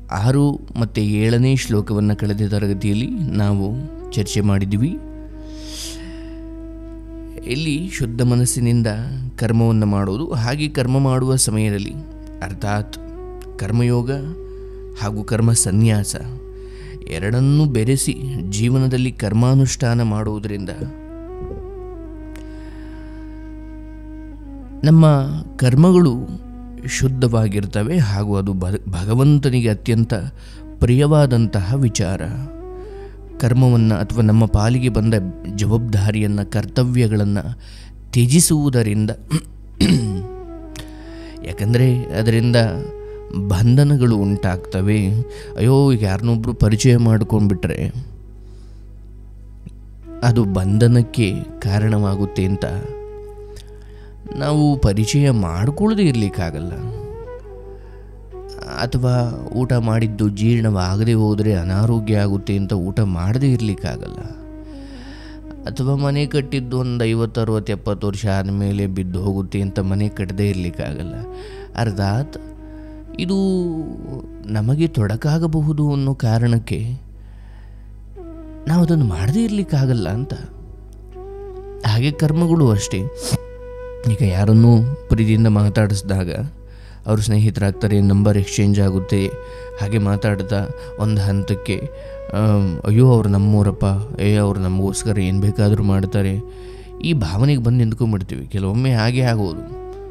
ಆರು ಮತ್ತು ಏಳನೇ ಶ್ಲೋಕವನ್ನು ಕಳೆದ ತರಗತಿಯಲ್ಲಿ ನಾವು ಚರ್ಚೆ ಮಾಡಿದ್ವಿ ಇಲ್ಲಿ ಶುದ್ಧ ಮನಸ್ಸಿನಿಂದ ಕರ್ಮವನ್ನು ಮಾಡೋದು ಹಾಗೆ ಕರ್ಮ ಮಾಡುವ ಸಮಯದಲ್ಲಿ ಅರ್ಥಾತ್ ಕರ್ಮಯೋಗ ಹಾಗೂ ಕರ್ಮ ಸನ್ಯಾಸ ಎರಡನ್ನೂ ಬೆರೆಸಿ ಜೀವನದಲ್ಲಿ ಕರ್ಮಾನುಷ್ಠಾನ ಮಾಡುವುದರಿಂದ ನಮ್ಮ ಕರ್ಮಗಳು ಶುದ್ಧವಾಗಿರ್ತವೆ ಹಾಗೂ ಅದು ಭ- ಭಗವಂತನಿಗೆ ಅತ್ಯಂತ ಪ್ರಿಯವಾದಂತಹ ವಿಚಾರ ಕರ್ಮವನ್ನು ಅಥವಾ ನಮ್ಮ ಪಾಲಿಗೆ ಬಂದ ಜವಾಬ್ದಾರಿಯನ್ನು ಕರ್ತವ್ಯಗಳನ್ನು ತ್ಯಜಿಸುವುದರಿಂದ ಯಾಕಂದರೆ ಅದರಿಂದ ಬಂಧನಗಳು ಉಂಟಾಗ್ತವೆ ಅಯ್ಯೋ ಈಗ ಯಾರನ್ನೊಬ್ಬರು ಪರಿಚಯ ಮಾಡ್ಕೊಂಡ್ಬಿಟ್ರೆ ಅದು ಬಂಧನಕ್ಕೆ ಕಾರಣವಾಗುತ್ತೆ ಅಂತ ನಾವು ಪರಿಚಯ ಮಾಡಿಕೊಳ್ಳದೆ ಇರಲಿಕ್ಕಾಗಲ್ಲ ಅಥವಾ ಊಟ ಮಾಡಿದ್ದು ಜೀರ್ಣವಾಗದೆ ಹೋದರೆ ಅನಾರೋಗ್ಯ ಆಗುತ್ತೆ ಅಂತ ಊಟ ಮಾಡದೇ ಇರಲಿಕ್ಕಾಗಲ್ಲ ಅಥವಾ ಮನೆ ಕಟ್ಟಿದ್ದು ಒಂದು ಐವತ್ತು ಅರವತ್ತು ಎಪ್ಪತ್ತು ವರ್ಷ ಆದಮೇಲೆ ಬಿದ್ದು ಹೋಗುತ್ತೆ ಅಂತ ಮನೆ ಕಟ್ಟದೇ ಇರಲಿಕ್ಕಾಗಲ್ಲ ಅರ್ಥಾತ್ ಇದು ನಮಗೆ ತೊಡಕಾಗಬಹುದು ಅನ್ನೋ ಕಾರಣಕ್ಕೆ ನಾವು ಅದನ್ನು ಮಾಡದೇ ಇರಲಿಕ್ಕಾಗಲ್ಲ ಅಂತ ಹಾಗೆ ಕರ್ಮಗಳು ಅಷ್ಟೇ ಈಗ ಯಾರನ್ನೂ ಪ್ರೀತಿಯಿಂದ ಮಾತಾಡಿಸಿದಾಗ ಅವರು ಸ್ನೇಹಿತರಾಗ್ತಾರೆ ನಂಬರ್ ಎಕ್ಸ್ಚೇಂಜ್ ಆಗುತ್ತೆ ಹಾಗೆ ಮಾತಾಡ್ತಾ ಒಂದು ಹಂತಕ್ಕೆ ಆಮ್, ಅಯ್ಯೋ ಅವ್ರು ನಮ್ಮೂರಪ್ಪ ಏ ಅವ್ರು ನಮಗೋಸ್ಕರ ಏನು ಬೇಕಾದರೂ ಮಾಡ್ತಾರೆ ಈ ಭಾವನೆಗೆ ಬಂದು ನಿಂತ್ಕೊಂಡ್ಬಿಡ್ತೀವಿ ಕೆಲವೊಮ್ಮೆ ಹಾಗೆ ಆಗೋದು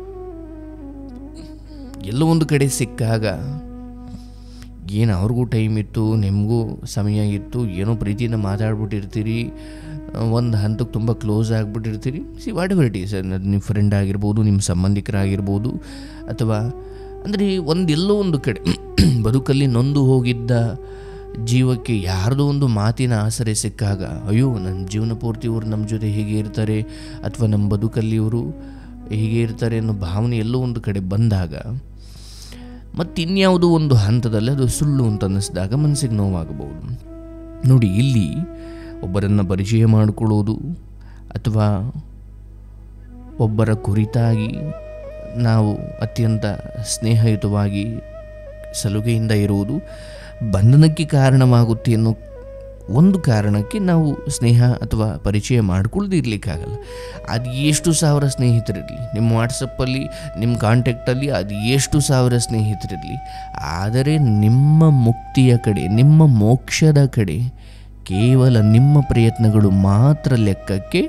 ಎಲ್ಲೋ ಒಂದು ಕಡೆ ಸಿಕ್ಕಾಗ ಏನು ಅವ್ರಿಗೂ ಟೈಮ್ ಇತ್ತು ನಿಮಗೂ ಸಮಯ ಇತ್ತು ಏನೋ ಪ್ರೀತಿಯಿಂದ ಮಾತಾಡ್ಬಿಟ್ಟಿರ್ತೀರಿ ಒಂದು ಹಂತಕ್ಕೆ ತುಂಬ ಕ್ಲೋಸ್ ಆಗಿಬಿಟ್ಟಿರ್ತೀರಿ see whatever it is ನಿಮ್ಮ ಫ್ರೆಂಡ್ ಆಗಿರ್ಬೋದು ನಿಮ್ಮ ಸಂಬಂಧಿಕರಾಗಿರ್ಬೋದು ಅಥವಾ ಅಂದರೆ ಒಂದು ಎಲ್ಲೋ ಒಂದು ಕಡೆ ಬದುಕಲ್ಲಿ ನೊಂದು ಹೋಗಿದ್ದ ಜೀವಕ್ಕೆ ಯಾರ್ದೋ ಒಂದು ಮಾತಿನ ಆಸರೆ ಸಿಕ್ಕಾಗ ಅಯ್ಯೋ ನನ್ನ ಜೀವನ ಪೂರ್ತಿ ಇವರು ನಮ್ಮ ಜೊತೆ ಹೀಗೆ ಇರ್ತಾರೆ ಅಥವಾ ನಮ್ಮ ಬದುಕಲ್ಲಿ ಇವರು ಹೀಗೆ ಇರ್ತಾರೆ ಅನ್ನೋ ಭಾವನೆ ಎಲ್ಲೋ ಒಂದು ಕಡೆ ಬಂದಾಗ ಮತ್ತು ಇನ್ಯಾವುದೋ ಒಂದು ಹಂತದಲ್ಲಿ ಅದು ಸುಳ್ಳು ಅಂತ ಅನ್ನಿಸಿದಾಗ ಮನಸ್ಸಿಗೆ ನೋವಾಗಬಹುದು ನೋಡಿ ಇಲ್ಲಿ ಒಬ್ಬರನ್ನು ಪರಿಚಯ ಮಾಡಿಕೊಳ್ಳೋದು ಅಥವಾ ಒಬ್ಬರ ಕುರಿತಾಗಿ ನಾವು ಅತ್ಯಂತ ಸ್ನೇಹಯುತವಾಗಿ ಸಲುಗೆಯಿಂದ ಇರುವುದು ಬಂಧನಕ್ಕೆ ಕಾರಣವಾಗುತ್ತೆ ಅನ್ನೋ ಒಂದು ಕಾರಣಕ್ಕೆ ನಾವು ಸ್ನೇಹ ಅಥವಾ ಪರಿಚಯ ಮಾಡ್ಕೊಳ್ಳದೆ ಇರಲಿಕ್ಕಾಗಲ್ಲ ಅದು ಎಷ್ಟು ಸಾವಿರ ಸ್ನೇಹಿತರಿರಲಿ ನಿಮ್ಮ ವಾಟ್ಸಪ್ಪಲ್ಲಿ ನಿಮ್ಮ ಕಾಂಟ್ಯಾಕ್ಟಲ್ಲಿ ಅದು ಎಷ್ಟು ಸಾವಿರ ಸ್ನೇಹಿತರಿರಲಿ ಆದರೆ ನಿಮ್ಮ ಮುಕ್ತಿಯ ಕಡೆ ನಿಮ್ಮ ಮೋಕ್ಷದ ಕಡೆ ಕೇವಲ ನಿಮ್ಮ ಪ್ರಯತ್ನಗಳು ಮಾತ್ರ ಲೆಕ್ಕಕ್ಕೆ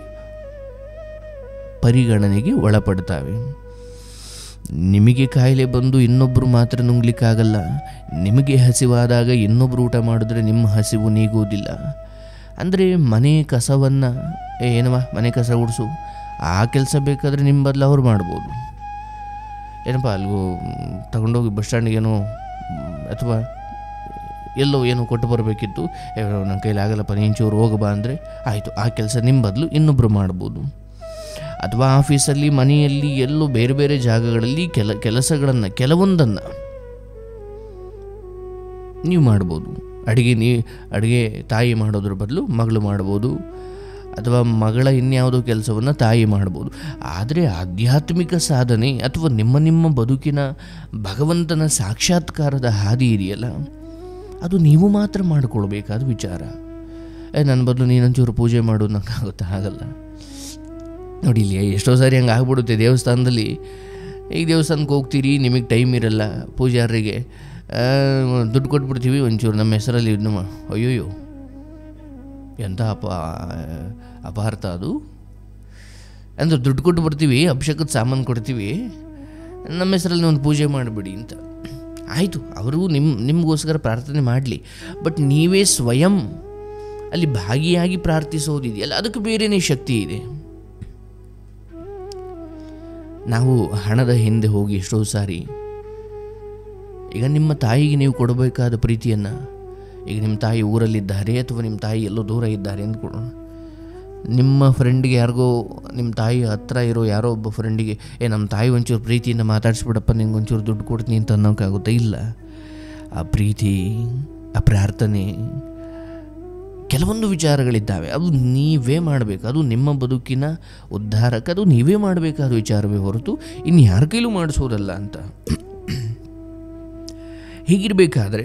ಪರಿಗಣನೆಗೆ ಒಳಪಡ್ತವೆ ನಿಮಗೆ ಕಾಯಿಲೆ ಬಂದು ಇನ್ನೊಬ್ಬರು ಮಾತ್ರ ನುಂಗ್ಲಿಕ್ಕಾಗಲ್ಲ ನಿಮಗೆ ಹಸಿವಾದಾಗ ಇನ್ನೊಬ್ಬರು ಊಟ ಮಾಡಿದ್ರೆ ನಿಮ್ಮ ಹಸಿವು ನೀಗುವುದಿಲ್ಲ ಅಂದರೆ ಮನೆ ಕಸವನ್ನು ಏನವ ಮನೆ ಕಸ ಗುಡಿಸು ಆ ಕೆಲಸ ಬೇಕಾದರೆ ನಿಮ್ಮ ಬದಲು ಅವ್ರು ಮಾಡ್ಬೋದು ಏನಪ್ಪ ಅಲ್ಲಿಗೂ ತಗೊಂಡೋಗಿ ಬಸ್ ಸ್ಟ್ಯಾಂಡಿಗೇನೋ ಅಥವಾ ಎಲ್ಲೋ ಏನೋ ಕೊಟ್ಟು ಬರಬೇಕಿತ್ತು ನನ್ನ ಕೈಲಿ ಆಗಲ್ಲಪ್ಪ ನೀನು ಚೂರು ಹೋಗಬಾ ಅಂದರೆ ಆಯಿತು ಆ ಕೆಲಸ ನಿಮ್ಮ ಬದಲು ಇನ್ನೊಬ್ಬರು ಮಾಡ್ಬೋದು ಅಥವಾ ಆಫೀಸಲ್ಲಿ ಮನೆಯಲ್ಲಿ ಎಲ್ಲೋ ಬೇರೆ ಬೇರೆ ಜಾಗಗಳಲ್ಲಿ ಕೆಲ ಕೆಲಸಗಳನ್ನು ಕೆಲವೊಂದನ್ನು ನೀವು ಮಾಡ್ಬೋದು ಅಡುಗೆ ನೀ ಅಡುಗೆ ತಾಯಿ ಮಾಡೋದ್ರ ಬದಲು ಮಗಳು ಮಾಡ್ಬೋದು ಅಥವಾ ಮಗಳ ಇನ್ಯಾವುದೋ ಕೆಲಸವನ್ನು ತಾಯಿ ಮಾಡ್ಬೋದು ಆದರೆ ಆಧ್ಯಾತ್ಮಿಕ ಸಾಧನೆ ಅಥವಾ ನಿಮ್ಮ ನಿಮ್ಮ ಬದುಕಿನ ಭಗವಂತನ ಸಾಕ್ಷಾತ್ಕಾರದ ಹಾದಿ ಇದೆಯಲ್ಲ ಅದು ನೀವು ಮಾತ್ರ ಮಾಡಿಕೊಳ್ಬೇಕಾದ ವಿಚಾರ ಏ ನನ್ನ ಬದಲು ನೀನಂಚೂರು ಪೂಜೆ ಮಾಡು ನಂಗಾಗುತ್ತೆ ಆಗಲ್ಲ ನೋಡಿ ಇಲ್ಲಿ ಎಷ್ಟೋ ಸಾರಿ ಹಂಗೆ ಆಗ್ಬಿಡುತ್ತೆ ದೇವಸ್ಥಾನದಲ್ಲಿ ಈಗ ದೇವಸ್ಥಾನಕ್ಕೆ ಹೋಗ್ತೀರಿ ನಿಮಗೆ ಟೈಮ್ ಇರಲ್ಲ ಪೂಜಾರಿಗೆ ಆ, ದುಡ್ಡು ಕೊಟ್ಬಿಡ್ತೀವಿ ಒಂಚೂರು ನಮ್ಮ ಹೆಸರಲ್ಲಿ ಇದನ್ನು ಮಾ ಅಯ್ಯೋಯ್ಯೋ ಎಂಥ ಅಪ ಅಪಾರ್ಥ ಅದು ಅಂದರೆ ದುಡ್ಡು ಕೊಟ್ಟು ಬರ್ತೀವಿ ಅಭಿಷೇಕದ ಸಾಮಾನು ಕೊಡ್ತೀವಿ ನಮ್ಮ ಹೆಸರಲ್ಲಿ ಒಂದು ಪೂಜೆ ಮಾಡಿಬಿಡಿ ಅಂತ ಆಯಿತು ಅವರು ನಿಮ್ಮ ನಿಮಗೋಸ್ಕರ ಪ್ರಾರ್ಥನೆ ಮಾಡಲಿ ಬಟ್ ನೀವೇ ಸ್ವಯಂ ಅಲ್ಲಿ ಭಾಗಿಯಾಗಿ ಪ್ರಾರ್ಥಿಸೋದಿದೆಯಲ್ಲ ಅದಕ್ಕೆ ಬೇರೆಯೇ ಶಕ್ತಿ ಇದೆ ನಾವು ಹಣದ ಹಿಂದೆ ಹೋಗಿ ಎಷ್ಟೋ ಸಾರಿ ಈಗ ನಿಮ್ಮ ತಾಯಿಗೆ ನೀವು ಕೊಡಬೇಕಾದ ಪ್ರೀತಿಯನ್ನು ಈಗ ನಿಮ್ಮ ತಾಯಿ ಊರಲ್ಲಿದ್ದಾರೆ ಅಥವಾ ನಿಮ್ಮ ತಾಯಿ ಎಲ್ಲೋ ದೂರ ಇದ್ದಾರೆ ಅಂದ್ಕೊಡೋಣ ನಿಮ್ಮ ಫ್ರೆಂಡ್ಗೆ ಯಾರಿಗೋ ನಿಮ್ಮ ತಾಯಿ ಹತ್ರ ಇರೋ ಯಾರೋ ಒಬ್ಬ ಫ್ರೆಂಡಿಗೆ ಏ ನಮ್ಮ ತಾಯಿ ಒಂಚೂರು ಪ್ರೀತಿಯಿಂದ ಮಾತಾಡಿಸ್ಬಿಡಪ್ಪ ನಿಂಗೆ ಒಂಚೂರು ದುಡ್ಡು ಕೊಡ್ತೀನಿ ಅಂತ ಅನ್ನೋಕ್ಕಾಗುತ್ತೆ ಇಲ್ಲ ಆ ಪ್ರೀತಿ ಆ ಪ್ರಾರ್ಥನೆ ಕೆಲವೊಂದು ವಿಚಾರಗಳಿದ್ದಾವೆ ಅದು ನೀವೇ ಮಾಡಬೇಕು ಅದು ನಿಮ್ಮ ಬದುಕಿನ ಉದ್ಧಾರಕ್ಕೆ ಅದು ನೀವೇ ಮಾಡಬೇಕಾದ ವಿಚಾರವೇ ಹೊರತು ಇನ್ನು ಯಾರ ಕೈಲೂ ಮಾಡಿಸೋದಲ್ಲ ಅಂತ ಹೀಗಿರಬೇಕಾದ್ರೆ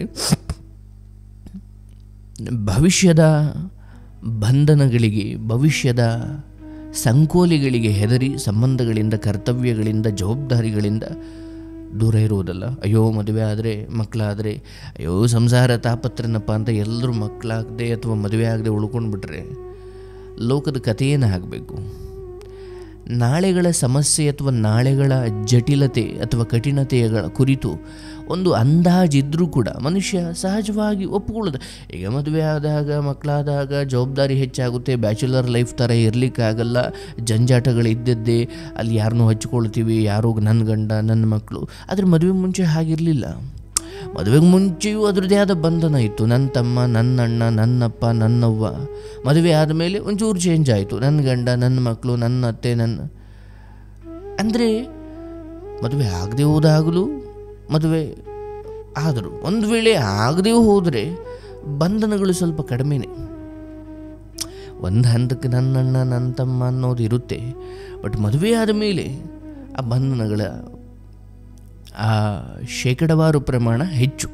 ಭವಿಷ್ಯದ ಬಂಧನಗಳಿಗೆ ಭವಿಷ್ಯದ ಸಂಕೋಲೆಗಳಿಗೆ ಹೆದರಿ ಸಂಬಂಧಗಳಿಂದ ಕರ್ತವ್ಯಗಳಿಂದ ಜವಾಬ್ದಾರಿಗಳಿಂದ ದೂರ ಇರುವುದಲ್ಲ ಅಯ್ಯೋ ಮದುವೆ ಆದರೆ ಮಕ್ಕಳಾದರೆ ಅಯ್ಯೋ ಸಂಸಾರ ತಾಪತ್ರನಪ್ಪ ಅಂತ ಎಲ್ಲರೂ ಮಕ್ಕಳಾಗದೆ ಅಥವಾ ಮದುವೆ ಆಗದೆ ಉಳ್ಕೊಂಡು ಬಿಟ್ರೆ ಲೋಕದ ಕಥೆಯೇನು ಆಗಬೇಕು ನಾಳೆಗಳ ಸಮಸ್ಯೆ ಅಥವಾ ನಾಳೆಗಳ ಜಟಿಲತೆ ಅಥವಾ ಕಠಿಣತೆಗಳ ಕುರಿತು ಒಂದು ಅಂದಾಜಿದ್ರೂ ಕೂಡ ಮನುಷ್ಯ ಸಹಜವಾಗಿ ಒಪ್ಪಿಕೊಳ್ಳೋದು ಈಗ ಮದುವೆ ಆದಾಗ ಮಕ್ಕಳಾದಾಗ ಜವಾಬ್ದಾರಿ ಹೆಚ್ಚಾಗುತ್ತೆ ಬ್ಯಾಚುಲರ್ ಲೈಫ್ ಥರ ಇರಲಿಕ್ಕಾಗಲ್ಲ ಜಂಜಾಟಗಳು ಇದ್ದದ್ದೇ ಅಲ್ಲಿ ಯಾರನ್ನೂ ಹಚ್ಕೊಳ್ತೀವಿ ಯಾರೋ ನನ್ನ ಗಂಡ ನನ್ನ ಮಕ್ಕಳು ಆದರೆ ಮದುವೆ ಮುಂಚೆ ಹಾಗಿರಲಿಲ್ಲ ಮದುವೆಗೆ ಮುಂಚೆಯೂ ಅದರದ್ದೇ ಆದ ಬಂಧನ ಇತ್ತು ನನ್ನ ತಮ್ಮ ನನ್ನ ಅಣ್ಣ ನನ್ನಪ್ಪ ನನ್ನವ್ವ ಮದುವೆ ಆದಮೇಲೆ ಒಂಚೂರು ಚೇಂಜ್ ಆಯಿತು ನನ್ನ ಗಂಡ ನನ್ನ ಮಕ್ಕಳು ನನ್ನ ಅತ್ತೆ ನನ್ನ ಅಂದರೆ ಮದುವೆ ಆಗದೆ ಹೋದಾಗಲೂ ಮದುವೆ ಆದರು ಒಂದು ವೇಳೆ ಆಗದೆ ಹೋದರೆ ಬಂಧನಗಳು ಸ್ವಲ್ಪ ಕಡಿಮೆನೇ ಒಂದು ಹಂತಕ್ಕೆ ನನ್ನ ಅಣ್ಣ ನನ್ನ ತಮ್ಮ ಅನ್ನೋದು ಇರುತ್ತೆ ಬಟ್ ಮದುವೆ ಆದ ಮೇಲೆ ಆ ಬಂಧನಗಳ ಆ ಶೇಕಡವಾರು ಪ್ರಮಾಣ ಹೆಚ್ಚು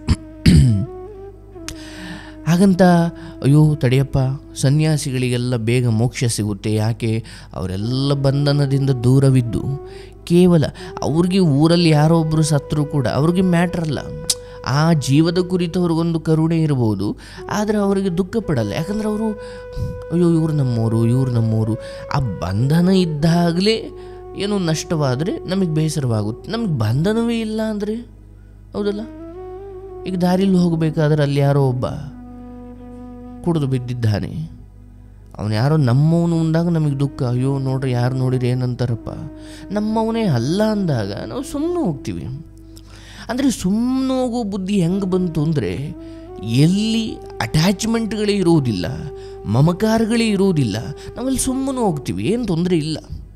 ಹಾಗಂತ ಅಯ್ಯೋ ತಡೆಯಪ್ಪ ಸನ್ಯಾಸಿಗಳಿಗೆಲ್ಲ ಬೇಗ ಮೋಕ್ಷ ಸಿಗುತ್ತೆ ಯಾಕೆ ಅವರೆಲ್ಲ ಬಂಧನದಿಂದ ದೂರವಿದ್ದು ಕೇವಲ ಅವ್ರಿಗೆ ಊರಲ್ಲಿ ಯಾರೋ ಒಬ್ಬರು ಸತ್ತರೂ ಕೂಡ ಅವ್ರಿಗೆ ಮ್ಯಾಟ್ರ್ ಅಲ್ಲ ಆ ಜೀವದ ಕುರಿತು ಅವ್ರಿಗೊಂದು ಕರುಣೆ ಇರ್ಬೋದು ಆದರೆ ಅವರಿಗೆ ದುಃಖ ಪಡಲ್ಲ ಯಾಕಂದ್ರೆ ಅವರು ಅಯ್ಯೋ ಇವ್ರು ನಮ್ಮೋರು ಇವ್ರು ನಮ್ಮೋರು ಆ ಬಂಧನ ಇದ್ದಾಗಲೇ ಏನೋ ನಷ್ಟವಾದರೆ ನಮಗೆ ಬೇಸರವಾಗುತ್ತೆ ನಮಗೆ ಬಂಧನವೇ ಇಲ್ಲ ಅಂದರೆ ಹೌದಲ್ಲ ಈಗ ದಾರಿಲಿ ಹೋಗಬೇಕಾದ್ರೆ ಅಲ್ಲಿ ಯಾರೋ ಒಬ್ಬ ಕುಡಿದು ಬಿದ್ದಿದ್ದಾನೆ ಅವನು ಯಾರೋ ನಮ್ಮವನು ಅಂದಾಗ ನಮಗೆ ದುಃಖ ಅಯ್ಯೋ ನೋಡ್ರಿ ಯಾರು ನೋಡಿರಿ ಏನಂತಾರಪ್ಪ ನಮ್ಮವನೇ ಅಲ್ಲ ಅಂದಾಗ ನಾವು ಸುಮ್ಮನೆ ಹೋಗ್ತೀವಿ ಅಂದರೆ ಸುಮ್ಮನೆ ಹೋಗೋ ಬುದ್ಧಿ ಹೆಂಗೆ ಬಂತು ಅಂದರೆ ಎಲ್ಲಿ ಅಟ್ಯಾಚ್ಮೆಂಟ್ಗಳೇ ಇರೋದಿಲ್ಲ ಮಮಕಾರಗಳೇ ಇರೋದಿಲ್ಲ ನಾವಲ್ಲಿ ಸುಮ್ಮನೆ ಹೋಗ್ತೀವಿ ಏನು ತೊಂದರೆ ಇಲ್ಲ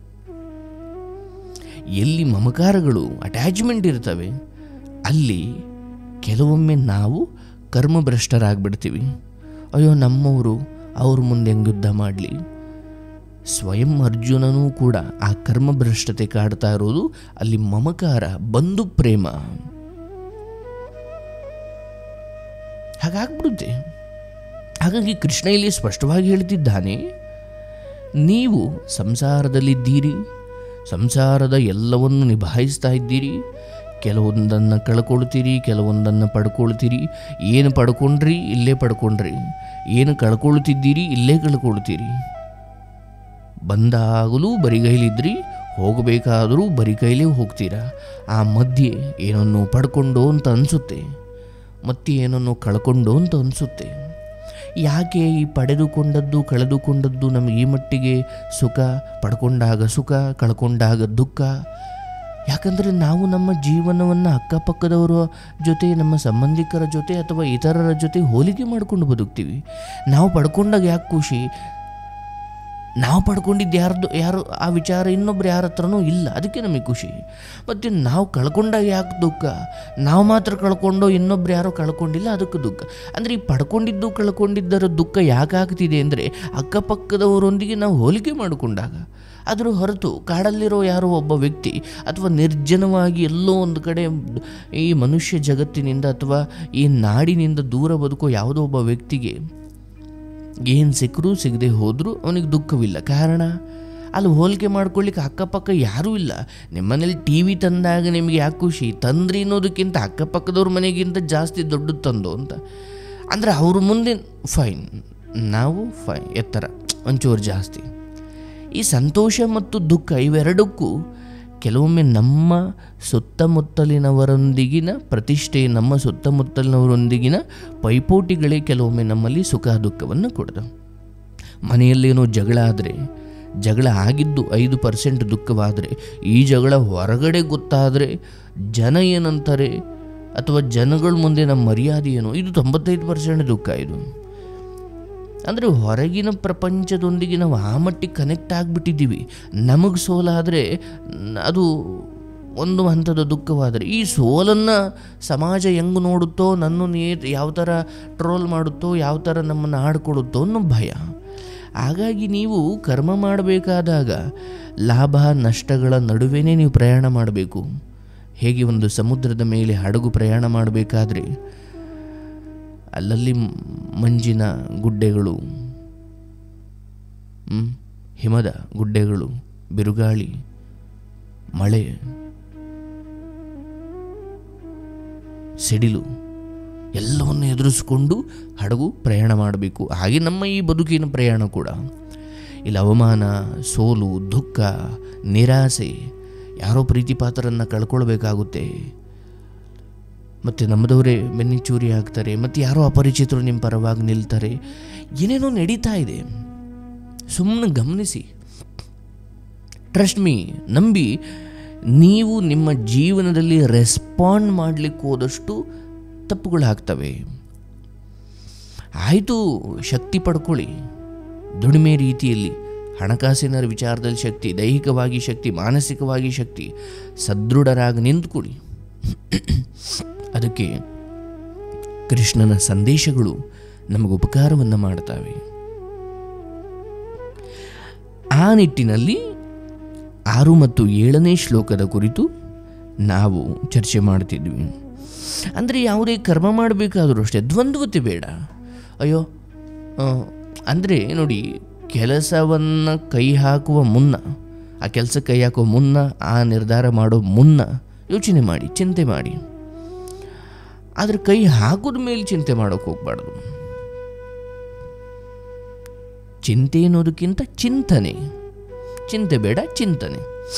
ಎಲ್ಲಿ ಮಮಕಾರಗಳು ಅಟ್ಯಾಚ್ಮೆಂಟ್ ಇರ್ತವೆ ಅಲ್ಲಿ ಕೆಲವೊಮ್ಮೆ ನಾವು ಕರ್ಮಭ್ರಷ್ಟರಾಗ್ಬಿಡ್ತೀವಿ ಅಯ್ಯೋ ನಮ್ಮವರು ಅವ್ರ ಮುಂದೆ ಹೆಂಗೆ ಯುದ್ಧ ಮಾಡಲಿ ಸ್ವಯಂ ಅರ್ಜುನನೂ ಕೂಡ ಆ ಕರ್ಮಭ್ರಷ್ಟತೆ ಕಾಡ್ತಾ ಇರೋದು ಅಲ್ಲಿ ಮಮಕಾರ ಬಂಧು ಪ್ರೇಮ ಹಾಗಾಗ್ಬಿಡುತ್ತೆ ಹಾಗಾಗಿ ಕೃಷ್ಣ ಇಲ್ಲಿ ಸ್ಪಷ್ಟವಾಗಿ ಹೇಳ್ತಿದ್ದಾನೆ ನೀವು ಸಂಸಾರದಲ್ಲಿದ್ದೀರಿ ಸಂಸಾರದ ಎಲ್ಲವನ್ನು ನಿಭಾಯಿಸ್ತಾ ಇದ್ದೀರಿ ಕೆಲವೊಂದನ್ನು ಕಳ್ಕೊಳ್ತೀರಿ ಕೆಲವೊಂದನ್ನು ಪಡ್ಕೊಳ್ತೀರಿ ಏನು ಪಡ್ಕೊಂಡ್ರಿ ಇಲ್ಲೇ ಪಡ್ಕೊಂಡ್ರಿ ಏನು ಕಳ್ಕೊಳ್ತಿದ್ದೀರಿ ಇಲ್ಲೇ ಕಳ್ಕೊಳ್ತೀರಿ ಬಂದಾಗಲೂ ಬರಿಗೈಲಿದ್ರಿ ಹೋಗಬೇಕಾದರೂ ಬರಿಗೈಲೇ ಹೋಗ್ತೀರಾ ಆ ಮಧ್ಯೆ ಏನನ್ನು ಪಡ್ಕೊಂಡು ಅಂತ ಅನಿಸುತ್ತೆ ಮತ್ತೆ ಏನನ್ನು ಕಳ್ಕೊಂಡು ಅಂತ ಅನಿಸುತ್ತೆ ಯಾಕೆ ಈ ಪಡೆದುಕೊಂಡದ್ದು ಕಳೆದುಕೊಂಡದ್ದು ನಮಗೆ ಈ ಮಟ್ಟಿಗೆ ಸುಖ ಪಡ್ಕೊಂಡಾಗ ಸುಖ ಕಳ್ಕೊಂಡಾಗ ದುಃಖ ಯಾಕಂದರೆ ನಾವು ನಮ್ಮ ಜೀವನವನ್ನು ಅಕ್ಕಪಕ್ಕದವರ ಜೊತೆ ನಮ್ಮ ಸಂಬಂಧಿಕರ ಜೊತೆ ಅಥವಾ ಇತರರ ಜೊತೆ ಹೋಲಿಕೆ ಮಾಡಿಕೊಂಡು ಬದುಕ್ತೀವಿ ನಾವು ಪಡ್ಕೊಂಡಾಗ ಯಾಕೆ ಖುಷಿ ನಾವು ಪಡ್ಕೊಂಡಿದ್ದು ಯಾರ್ದು ಯಾರು ಆ ವಿಚಾರ ಇನ್ನೊಬ್ರು ಯಾರ ಹತ್ರನೂ ಇಲ್ಲ ಅದಕ್ಕೆ ನಮಗೆ ಖುಷಿ ಮತ್ತು ನಾವು ಕಳ್ಕೊಂಡಾಗ ಯಾಕೆ ದುಃಖ ನಾವು ಮಾತ್ರ ಕಳ್ಕೊಂಡು ಇನ್ನೊಬ್ರು ಯಾರೋ ಕಳ್ಕೊಂಡಿಲ್ಲ ಅದಕ್ಕೆ ದುಃಖ ಅಂದರೆ ಈ ಪಡ್ಕೊಂಡಿದ್ದು ಕಳ್ಕೊಂಡಿದ್ದರ ದುಃಖ ಯಾಕೆ ಆಗ್ತಿದೆ ಅಂದರೆ ಅಕ್ಕಪಕ್ಕದವರೊಂದಿಗೆ ನಾವು ಹೋಲಿಕೆ ಮಾಡಿಕೊಂಡಾಗ ಅದರ ಹೊರತು ಕಾಡಲ್ಲಿರೋ ಯಾರೋ ಒಬ್ಬ ವ್ಯಕ್ತಿ ಅಥವಾ ನಿರ್ಜನವಾಗಿ ಎಲ್ಲೋ ಒಂದು ಕಡೆ ಈ ಮನುಷ್ಯ ಜಗತ್ತಿನಿಂದ ಅಥವಾ ಈ ನಾಡಿನಿಂದ ದೂರ ಬದುಕೋ ಯಾವುದೋ ಒಬ್ಬ ವ್ಯಕ್ತಿಗೆ ಏನು ಸಿಕ್ಕರೂ ಸಿಗದೆ ಹೋದರೂ ಅವನಿಗೆ ದುಃಖವಿಲ್ಲ ಕಾರಣ ಅಲ್ಲಿ ಹೋಲಿಕೆ ಮಾಡ್ಕೊಳ್ಳಿಕ್ಕೆ ಅಕ್ಕಪಕ್ಕ ಯಾರೂ ಇಲ್ಲ ನಿಮ್ಮನೇಲಿ ಟಿ ವಿ ತಂದಾಗ ನಿಮಗೆ ಯಾಕೆ ಖುಷಿ ತಂದ್ರಿ ಅನ್ನೋದಕ್ಕಿಂತ ಅಕ್ಕಪಕ್ಕದವ್ರ ಮನೆಗಿಂತ ಜಾಸ್ತಿ ದೊಡ್ಡದು ತಂದು ಅಂತ ಅಂದರೆ ಅವ್ರ ಮುಂದೆ ಫೈನ್ ನಾವು ಫೈನ್ ಎತ್ತರ ಒಂಚೂರು ಜಾಸ್ತಿ ಈ ಸಂತೋಷ ಮತ್ತು ದುಃಖ ಇವೆರಡಕ್ಕೂ ಕೆಲವೊಮ್ಮೆ ನಮ್ಮ ಸುತ್ತಮುತ್ತಲಿನವರೊಂದಿಗಿನ ಪ್ರತಿಷ್ಠೆ ನಮ್ಮ ಸುತ್ತಮುತ್ತಲಿನವರೊಂದಿಗಿನ ಪೈಪೋಟಿಗಳೇ ಕೆಲವೊಮ್ಮೆ ನಮ್ಮಲ್ಲಿ ಸುಖ ದುಃಖವನ್ನು ಕೊಡದು ಮನೆಯಲ್ಲೇನೋ ಜಗಳ ಆದರೆ ಜಗಳ ಆಗಿದ್ದು ಐದು ಪರ್ಸೆಂಟ್ ದುಃಖವಾದರೆ ಈ ಜಗಳ ಹೊರಗಡೆ ಗೊತ್ತಾದರೆ ಜನ ಏನಂತಾರೆ ಅಥವಾ ಜನಗಳ ಮುಂದೆ ನಮ್ಮ ಮರ್ಯಾದೆ ಏನು ಇದು ತೊಂಬತ್ತೈದು ಪರ್ಸೆಂಟ್ ದುಃಖ ಇದು ಅಂದರೆ ಹೊರಗಿನ ಪ್ರಪಂಚದೊಂದಿಗೆ ನಾವು ಆ ಮಟ್ಟಿಗೆ ಕನೆಕ್ಟ್ ಆಗಿಬಿಟ್ಟಿದ್ದೀವಿ ನಮಗೆ ಸೋಲಾದರೆ ಅದು ಒಂದು ಹಂತದ ದುಃಖವಾದರೆ ಈ ಸೋಲನ್ನು ಸಮಾಜ ಹೆಂಗೆ ನೋಡುತ್ತೋ ನನ್ನನ್ನು ಏ ಯಾವ ಥರ ಟ್ರೋಲ್ ಮಾಡುತ್ತೋ ಯಾವ ಥರ ನಮ್ಮನ್ನು ಆಡ್ಕೊಡುತ್ತೋ ಅನ್ನೋ ಭಯ ಹಾಗಾಗಿ ನೀವು ಕರ್ಮ ಮಾಡಬೇಕಾದಾಗ ಲಾಭ ನಷ್ಟಗಳ ನಡುವೆನೇ ನೀವು ಪ್ರಯಾಣ ಮಾಡಬೇಕು ಹೇಗೆ ಒಂದು ಸಮುದ್ರದ ಮೇಲೆ ಹಡಗು ಪ್ರಯಾಣ ಮಾಡಬೇಕಾದ್ರೆ ಅಲ್ಲಲ್ಲಿ ಮ್- ಮಂಜಿನ ಗುಡ್ಡೆಗಳು ಹ್ಮ್, ಹಿಮದ ಗುಡ್ಡೆಗಳು ಬಿರುಗಾಳಿ ಮಳೆ ಸಿಡಿಲು ಎಲ್ಲವನ್ನು ಎದುರಿಸಿಕೊಂಡು ಹಡಗು ಪ್ರಯಾಣ ಮಾಡಬೇಕು ಹಾಗೆ ನಮ್ಮ ಈ ಬದುಕಿನ ಪ್ರಯಾಣ ಕೂಡ ಇಲ್ಲಿ ಅವಮಾನ ಸೋಲು ದುಃಖ ನಿರಾಸೆ ಯಾರೋ ಪ್ರೀತಿ ಪಾತ್ರರನ್ನು ಕಳ್ಕೊಳ್ಬೇಕಾಗುತ್ತೆ ಮತ್ತು ನಮ್ಮದವರೇ ಬೆನ್ನಿಚೂರಿ ಆಗ್ತಾರೆ ಮತ್ತು ಯಾರೋ ಅಪರಿಚಿತರು ನಿಮ್ಮ ಪರವಾಗಿ ನಿಲ್ತಾರೆ ಏನೇನೋ ನಡೀತಾ ಇದೆ ಸುಮ್ಮನೆ ಗಮನಿಸಿ ಟ್ರಸ್ಟ್ ಮೀ ನಂಬಿ ನೀವು ನಿಮ್ಮ ಜೀವನದಲ್ಲಿ ರೆಸ್ಪಾಂಡ್ ಮಾಡಲಿಕ್ಕೆ ಹೋದಷ್ಟು ತಪ್ಪುಗಳಾಗ್ತವೆ ಆಯಿತು ಶಕ್ತಿ ಪಡ್ಕೊಳ್ಳಿ ದುಡಿಮೆ ರೀತಿಯಲ್ಲಿ ಹಣಕಾಸಿನ ವಿಚಾರದಲ್ಲಿ ಶಕ್ತಿ ದೈಹಿಕವಾಗಿ ಶಕ್ತಿ ಮಾನಸಿಕವಾಗಿ ಶಕ್ತಿ ಸದೃಢರಾಗಿ ನಿಂತ್ಕೊಳ್ಳಿ ಅದಕ್ಕೆ ಕೃಷ್ಣನ ಸಂದೇಶಗಳು ನಮಗೆ ಉಪಕಾರವನ್ನು ಮಾಡ್ತವೆ ಆ ನಿಟ್ಟಿನಲ್ಲಿ ಆರು ಮತ್ತು ಏಳನೇ ಶ್ಲೋಕದ ಕುರಿತು ನಾವು ಚರ್ಚೆ ಮಾಡ್ತಿದ್ವಿ ಅಂದರೆ ಯಾವುದೇ ಕರ್ಮ ಮಾಡಬೇಕಾದರೂ ಅಷ್ಟೇ ದ್ವಂದ್ವತೆ ಬೇಡ ಅಯ್ಯೋ ಅಂದರೆ ನೋಡಿ ಕೆಲಸವನ್ನು ಕೈ ಹಾಕುವ ಮುನ್ನ ಆ ಕೆಲಸ ಕೈ ಹಾಕುವ ಮುನ್ನ ಆ ನಿರ್ಧಾರ ಮಾಡೋ ಮುನ್ನ ಯೋಚನೆ ಮಾಡಿ ಚಿಂತೆ ಮಾಡಿ ಆದರೆ ಕೈ ಹಾಕೋದ ಮೇಲೆ ಚಿಂತೆ ಮಾಡೋಕೆ ಹೋಗ್ಬಾರ್ದು ಚಿಂತೆ ಅನ್ನೋದಕ್ಕಿಂತ ಚಿಂತನೆ ಚಿಂತೆ ಬೇಡ ಚಿಂತನೆ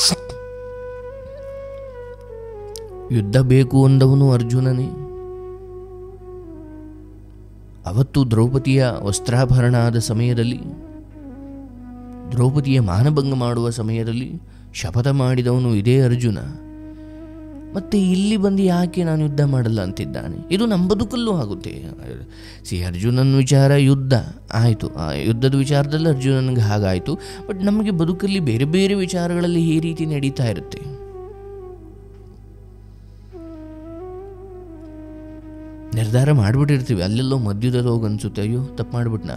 ಯುದ್ಧ ಬೇಕು ಅಂದವನು ಅರ್ಜುನನೇ ಅವತ್ತು ದ್ರೌಪದಿಯ ವಸ್ತ್ರಾಭರಣ ಆದ ಸಮಯದಲ್ಲಿ ದ್ರೌಪದಿಯ ಮಾನಭಂಗ ಮಾಡುವ ಸಮಯದಲ್ಲಿ ಶಪಥ ಮಾಡಿದವನು ಇದೇ ಅರ್ಜುನ ಮತ್ತೆ ಇಲ್ಲಿ ಬಂದು ಯಾಕೆ ನಾನು ಯುದ್ಧ ಮಾಡಲ್ಲ ಅಂತಿದ್ದಾನೆ ಇದು ನಮ್ಮ ಬದುಕಲ್ಲೂ ಆಗುತ್ತೆ ಸಿ ಅರ್ಜುನನ ವಿಚಾರ ಯುದ್ಧ ಆಯಿತು ಆ ಯುದ್ಧದ ವಿಚಾರದಲ್ಲಿ ಅರ್ಜುನನಿಗೆ ಹಾಗಾಯಿತು ಬಟ್ ನಮಗೆ ಬದುಕಲ್ಲಿ ಬೇರೆ ಬೇರೆ ವಿಚಾರಗಳಲ್ಲಿ ಈ ರೀತಿ ನಡೀತಾ ಇರುತ್ತೆ ನಿರ್ಧಾರ ಮಾಡಿಬಿಟ್ಟಿರ್ತೀವಿ ಅಲ್ಲೆಲ್ಲೋ ಮಧ್ಯದಲ್ಲಿ ಹೋಗಿ ಅನ್ಸುತ್ತೆ ಅಯ್ಯೋ ತಪ್ಪು ಮಾಡಿಬಿಟ್ನ